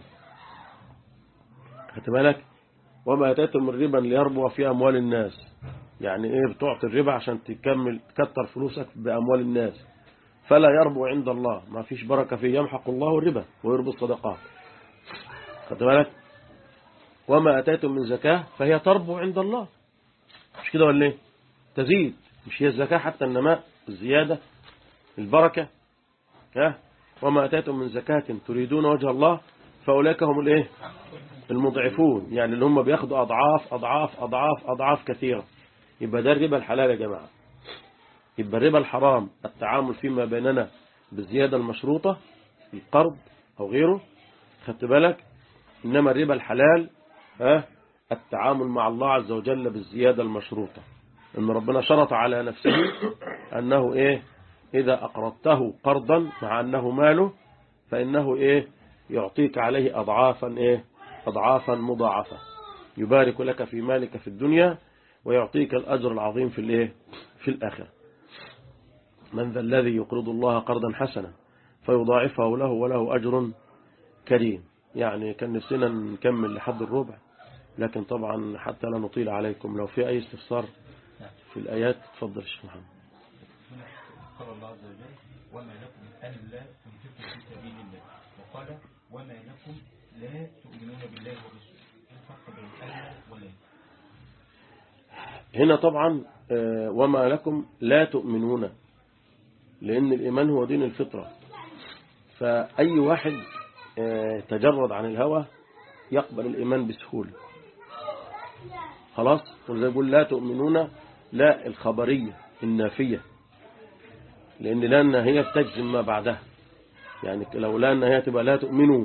خدت بالك وما آتيتم من ربا ليربو في أموال الناس يعني ايه بتعطي الربا عشان تكمل تكتر فلوسك بأموال الناس فلا يربو عند الله ما فيش بركة فيه يمحق الله الربا ويربو الصدقات خدت بالك وما أتيتم من زكاة فهي تربو عند الله مش كده ولا ايه تزيد مش هي الزكاة حتى النماء الزيادة البركة ها وما أتيتم من زكاة تريدون وجه الله فأولئك هم الايه المضعفون يعني اللي هم بياخدوا أضعاف أضعاف أضعاف أضعاف كثيرة يبقى ده الربا الحلال يا جماعة يبقى الربا الحرام التعامل فيما بيننا بالزيادة المشروطة القرض أو غيره خدت بالك إنما الربا الحلال ها التعامل مع الله عز وجل بالزيادة المشروطة إن ربنا شرط على نفسه أنه إيه إذا أقرضته قرضا مع أنه ماله فإنه إيه يعطيك عليه أضعافا إيه أضعافا مضاعفة يبارك لك في مالك في الدنيا ويعطيك الأجر العظيم في الإيه في الآخرة من ذا الذي يقرض الله قرضا حسنا فيضاعفه له وله أجر كريم يعني كان نفسنا نكمل لحد الربع لكن طبعا حتى لا نطيل عليكم لو في أي استفسار في الآيات تفضل الشيخ محمد قال الله عز وجل وما لكم ألا تنفقوا في سبيل الله وقال وما لكم لا تؤمنون بالله ورسوله الفرق بين ألا ولا هنا طبعا آه، وما لكم لا تؤمنون لأن الإيمان هو دين الفطرة فأي واحد آه، تجرد عن الهوى يقبل الإيمان بسهولة خلاص وزي يقول لا تؤمنون لا الخبرية النافية لأن لا النهية بتجزم ما بعدها يعني لو لا النهية تبقى لا تؤمنوا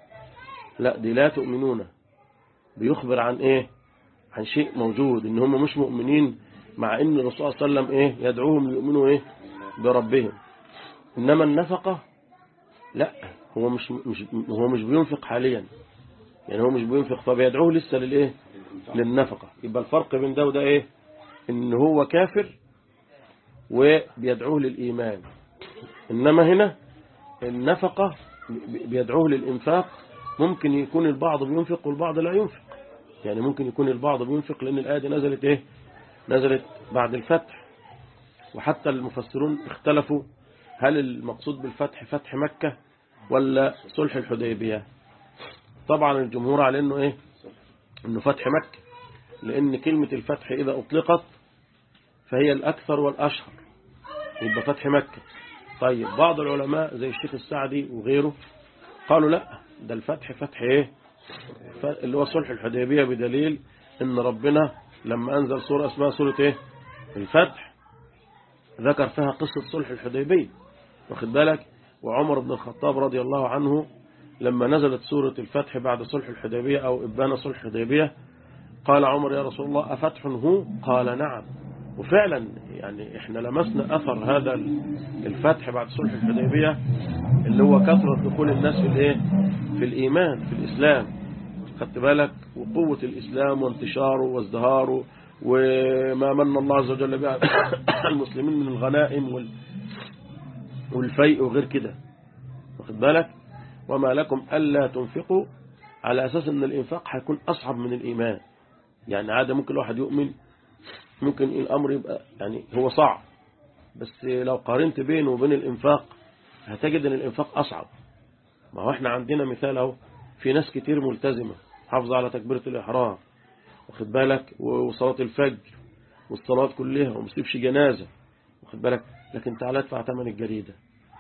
لا دي لا تؤمنون بيخبر عن ايه عن شيء موجود ان هم مش مؤمنين مع ان الرسول صلى الله عليه وسلم ايه يدعوهم ليؤمنوا ايه بربهم انما النفقة لا هو مش مش هو مش بينفق حاليا يعني هو مش بينفق فبيدعوه لسه للايه للنفقة يبقى الفرق بين ده وده ايه ان هو كافر وبيدعوه للإيمان إنما هنا النفقة بيدعوه للإنفاق ممكن يكون البعض بينفق والبعض لا ينفق يعني ممكن يكون البعض بينفق لأن الآية دي نزلت إيه نزلت بعد الفتح وحتى المفسرون اختلفوا هل المقصود بالفتح فتح مكة ولا صلح الحديبية طبعا الجمهور على انه ايه انه فتح مكة لان كلمة الفتح اذا اطلقت فهي الاكثر والاشهر يبقى فتح مكة طيب بعض العلماء زي الشيخ السعدي وغيره قالوا لا ده الفتح فتح ايه ف- اللي هو صلح الحديبية بدليل ان ربنا لما انزل سورة اسمها سورة ايه الفتح ذكر فيها قصة صلح الحديبية واخد بالك وعمر بن الخطاب رضي الله عنه لما نزلت سورة الفتح بعد صلح الحديبية أو إبان صلح الحديبية قال عمر يا رسول الله أفتح هو قال نعم وفعلا يعني احنا لمسنا أثر هذا الفتح بعد صلح الحديبية اللي هو كثرة دخول الناس في الايه في الإيمان في الإسلام خدت بالك وقوة الإسلام وانتشاره وازدهاره وما من الله عز وجل به على المسلمين من الغنائم وال والفيء وغير كده واخد بالك وما لكم ألا تنفقوا على أساس أن الإنفاق هيكون أصعب من الإيمان يعني عادة ممكن الواحد يؤمن ممكن الأمر يبقى يعني هو صعب بس لو قارنت بينه وبين الإنفاق هتجد أن الإنفاق أصعب ما هو احنا عندنا مثال اهو في ناس كتير ملتزمة حافظة على تكبيرة الإحرام واخد بالك وصلاة الفجر والصلاة كلها وما تسيبش جنازة واخد بالك لكن تعالى ادفع ثمن الجريدة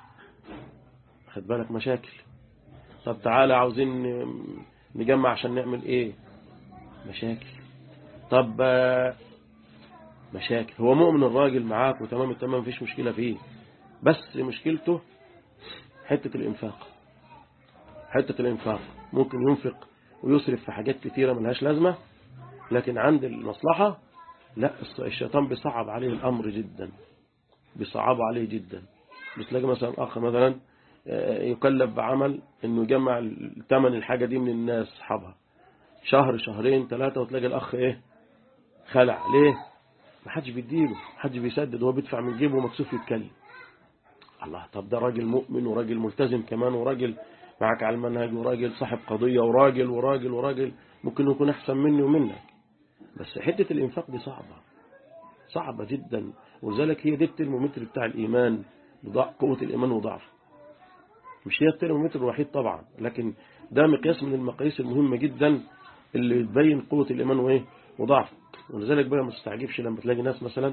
واخد بالك مشاكل طب تعالى عاوزين نجمع عشان نعمل ايه مشاكل طب آه، مشاكل هو مؤمن الراجل معاك وتمام التمام مفيش مشكلة فيه بس مشكلته حتة الإنفاق حتة الإنفاق ممكن ينفق ويسرف في حاجات كتيرة ملهاش لازمة لكن عند المصلحة لا الشيطان بيصعب عليه الأمر جدا بيصعب عليه جدا بتلاقي مثلا أخ مثلا آه، يكلف بعمل انه يجمع ثمن الحاجة دي من الناس اصحابها شهر شهرين ثلاثة وتلاقي الأخ ايه خلع ليه ما حدش بيديله ما حدش بيسدد هو بيدفع من جيبه ومكسوف يتكلم الله طب ده راجل مؤمن وراجل ملتزم كمان وراجل معك على المنهج وراجل صاحب قضية وراجل وراجل وراجل ممكن يكون أحسن مني ومنك بس حتة الإنفاق دي صعبة صعبة جدا ولذلك هي دي الترمومتر بتاع الإيمان بضع- قوة الإيمان وضعفه مش هي الترمومتر الوحيد طبعا لكن ده مقياس من المقاييس المهمة جدا اللي تبين قوة الإيمان وإيه وضعفه ولذلك بقى ما تستعجبش لما تلاقي ناس مثلا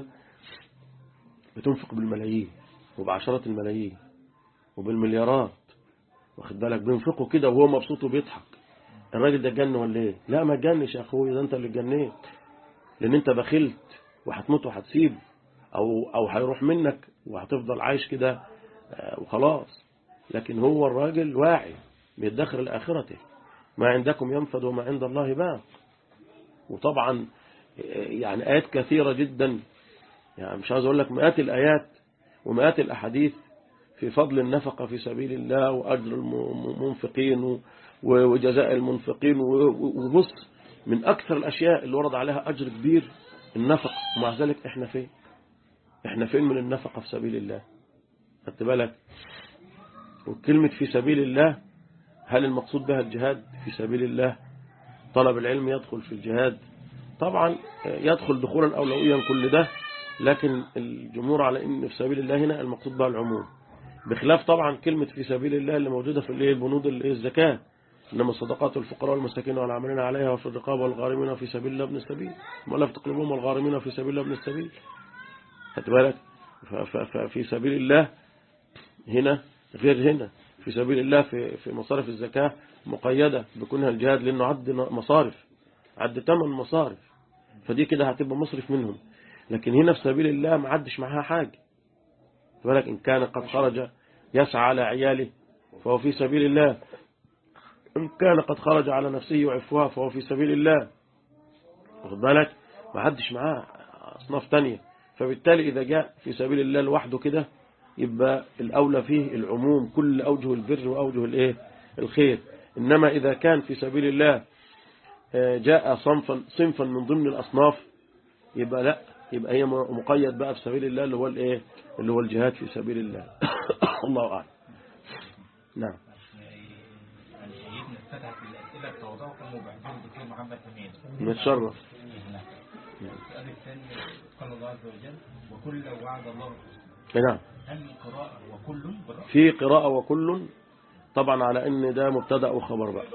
بتنفق بالملايين وبعشرات الملايين وبالمليارات واخد بالك بينفقوا كده وهو مبسوط وبيضحك الراجل ده جن ولا ايه لا ما تجنش يا اخويا ده انت اللي اتجنيت لان انت بخلت وهتموت وهتسيب او او هيروح منك وهتفضل عايش كده آه، وخلاص لكن هو الراجل واعي بيدخر لاخرته ما عندكم ينفد وما عند الله باق وطبعا آه، يعني آيات كثيرة جدا يعني مش عايز أقول لك مئات الآيات ومئات الأحاديث في فضل النفقة في سبيل الله وأجر المنفقين و- وجزاء المنفقين و- و- وبص من أكثر الأشياء اللي ورد عليها أجر كبير النفقة ومع ذلك إحنا فين إحنا فين من النفقة في سبيل الله خدت بالك وكلمة في سبيل الله هل المقصود بها الجهاد في سبيل الله طلب العلم يدخل في الجهاد طبعا يدخل دخولا أولويا كل ده لكن الجمهور على ان في سبيل الله هنا المقصود بها العموم بخلاف طبعا كلمة في سبيل الله اللي موجودة في الايه البنود الايه الزكاة إنما الصدقات والفقراء والمساكين والعاملين عليها وفي الرقاب والغارمين في سبيل الله ابن السبيل ولا تقلبهم والغارمين في سبيل الله ابن السبيل خدت بالك ف- ف- ففي سبيل الله هنا غير هنا في سبيل الله في في مصارف الزكاة مقيدة بكونها الجهاد لأنه عد مصارف عد ثمان مصارف فدي كده هتبقى مصرف منهم لكن هنا في سبيل الله ما عدش معاها حاجة خد بالك إن كان قد خرج يسعى على عياله فهو في سبيل الله إن كان قد خرج على نفسه يعفها فهو في سبيل الله واخد بالك ما عدش معاه أصناف تانية فبالتالي إذا جاء في سبيل الله لوحده كده يبقى الأولى فيه العموم كل أوجه البر وأوجه الإيه الخير إنما إذا كان في سبيل الله آه، جاء صنفا صنفا من ضمن الأصناف يبقى لا يبقى هي مقيد بقى في سبيل الله اللي هو الإيه اللي هو الجهاد في سبيل الله الله أعلم نعم يعني سيدنا فتحت الأسئلة التوضيع كان مبعثين الدكتور محمد أمين نتشرف السؤال الثاني قال الله عز وجل وكل وعد الله نعم هل القراءة وكل بالرأس في قراءة وكل طبعا على ان ده مبتدا وخبر بقى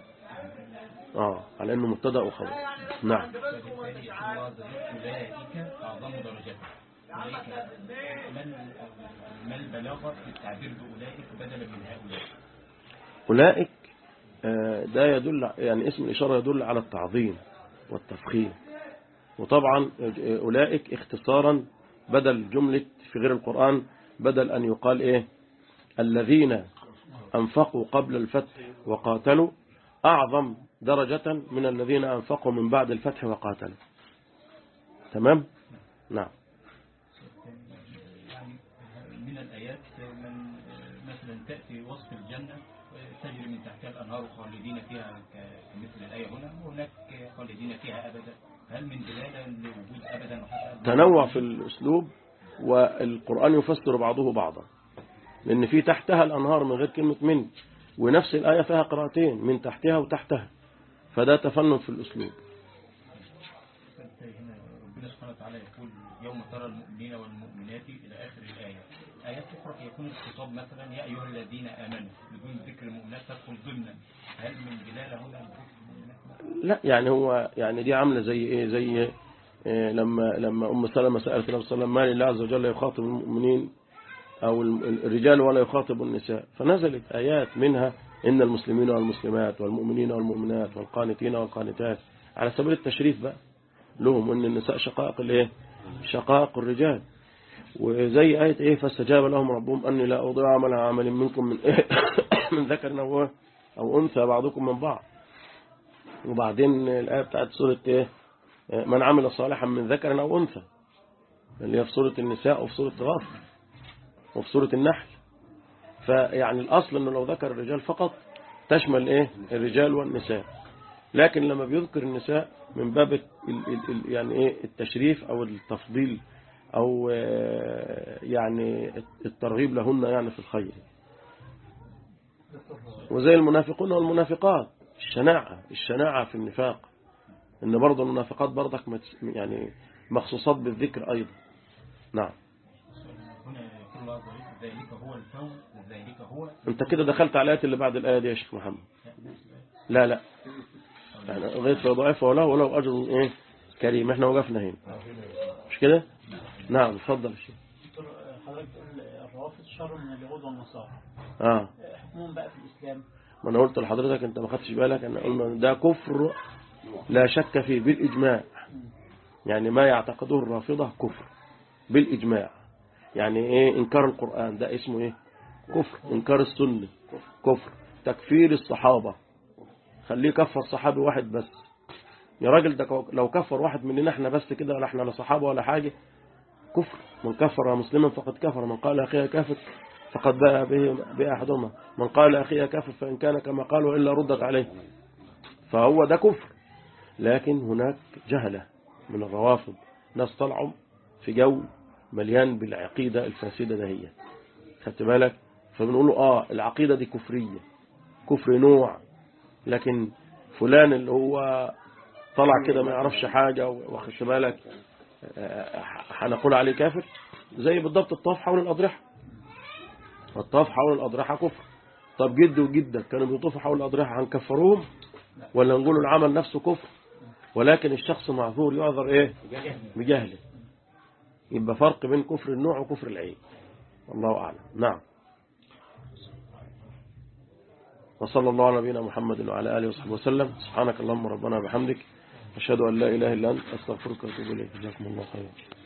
اه على انه مبتدا وخبر نعم وبالتالي يقول الله عز وجل أولئك أعظم درجات أولئك ما ما البلاغة في التعبير بأولئك بدلا من هؤلاء أولئك آه، ده يدل يعني اسم الإشارة يدل على التعظيم والتفخيم وطبعا آه، أولئك اختصارا بدل جملة في غير القرآن بدل أن يقال إيه الذين أنفقوا قبل الفتح وقاتلوا أعظم درجة من الذين أنفقوا من بعد الفتح وقاتلوا تمام نعم يعني من الآيات من مثلا تأتي وصف الجنة تجري من تحتها الأنهار خالدين فيها ك- كمثل الآية هنا وهناك خالدين فيها أبدا هل من دلالة لوجود أبدا وحتى تنوع في الأسلوب والقرآن يفسر بعضه بعضا لأن في تحتها الأنهار من غير كلمة من ونفس الآية فيها قراءتين من تحتها وتحتها فده تفنن في الأسلوب هنا ربنا سبحانه وتعالى يقول يوم ترى المؤمنين والمؤمنات إلى آخر الآية آيات أخرى يكون الخطاب مثلا يا أيها الذين آمنوا بدون ذكر المؤمنات تدخل ضمنا هل من دلالة هنا على ذكر المؤمنات؟ لا يعني هو يعني دي عاملة زي إيه زي إيه لما لما أم سلمة سألت النبي صلى الله عليه وسلم ما لله عز وجل يخاطب المؤمنين أو الرجال ولا يخاطب النساء فنزلت آيات منها إن المسلمين والمسلمات والمؤمنين والمؤمنات والقانتين والقانتات على سبيل التشريف بقى لهم وإن النساء شقائق الإيه شقائق الرجال وزي آية إيه فاستجاب لهم ربهم أني لا أضيع عمل عمل منكم من إيه من ذكر أو أو أنثى بعضكم من بعض وبعدين الآية بتاعت سورة إيه من عمل صالحا من ذكر أو أنثى اللي هي في سورة النساء وفي سورة غافر وفي سورة النحل فيعني الأصل أنه لو ذكر الرجال فقط تشمل إيه الرجال والنساء لكن لما بيذكر النساء من باب ال ال ال يعني إيه التشريف أو التفضيل أو آه، يعني الترغيب لهن يعني في الخير وزي المنافقون والمنافقات الشناعة الشناعة في النفاق ان برضه المنافقات برضك مت- يعني مخصوصات بالذكر ايضا نعم هنا يقول الله عز وجل ذلك هو الفوز ذلك هو انت كده دخلت على الآيات اللي بعد الآية دي يا شيخ محمد لا لا يعني غير ضعيفة وله ولو أجر إيه كريم احنا وقفنا هنا مش كده نعم اتفضل يا شيخ دكتور حضرتك تقول الروافض شر من اليهود والنصارى اه حكمهم بقى في الإسلام ما انا قلت لحضرتك انت ما خدتش بالك ان قلنا ده كفر لا شك فيه بالاجماع يعني ما يعتقده الرافضه كفر بالاجماع يعني ايه انكار القران ده اسمه ايه كفر انكار السنه كفر تكفير الصحابه خليه كفر صحابي واحد بس يا راجل ده لو كفر واحد مننا احنا بس كده ولا احنا لا صحابه ولا حاجه كفر من كفر مسلما فقد كفر من قال اخيه كافر فقد باء به بأحدهما من قال أخي كافر فإن كان كما قال وإلا ردت عليه فهو ده كفر لكن هناك جهلة من الروافض ناس طلعوا في جو مليان بالعقيدة الفاسدة دهية خدت بالك فبنقول له آه العقيدة دي كفرية كفر نوع لكن فلان اللي هو طلع كده ما يعرفش حاجة واخدت بالك آه، هنقول عليه كافر زي بالضبط الطواف حول الأضرحة الطواف حول الأضرحة كفر طب جد وجدك كانوا بيطوفوا حول الأضرحة هنكفروهم ولا نقول العمل نفسه كفر ولكن الشخص معذور يعذر ايه بجهله يبقى فرق بين كفر النوع وكفر العين الله أعلم نعم وصلى الله على نبينا محمد وعلى آله وصحبه وسلم سبحانك اللهم ربنا وبحمدك أشهد أن لا إله إلا أنت أستغفرك وأتوب إليك جزاكم الله خيرا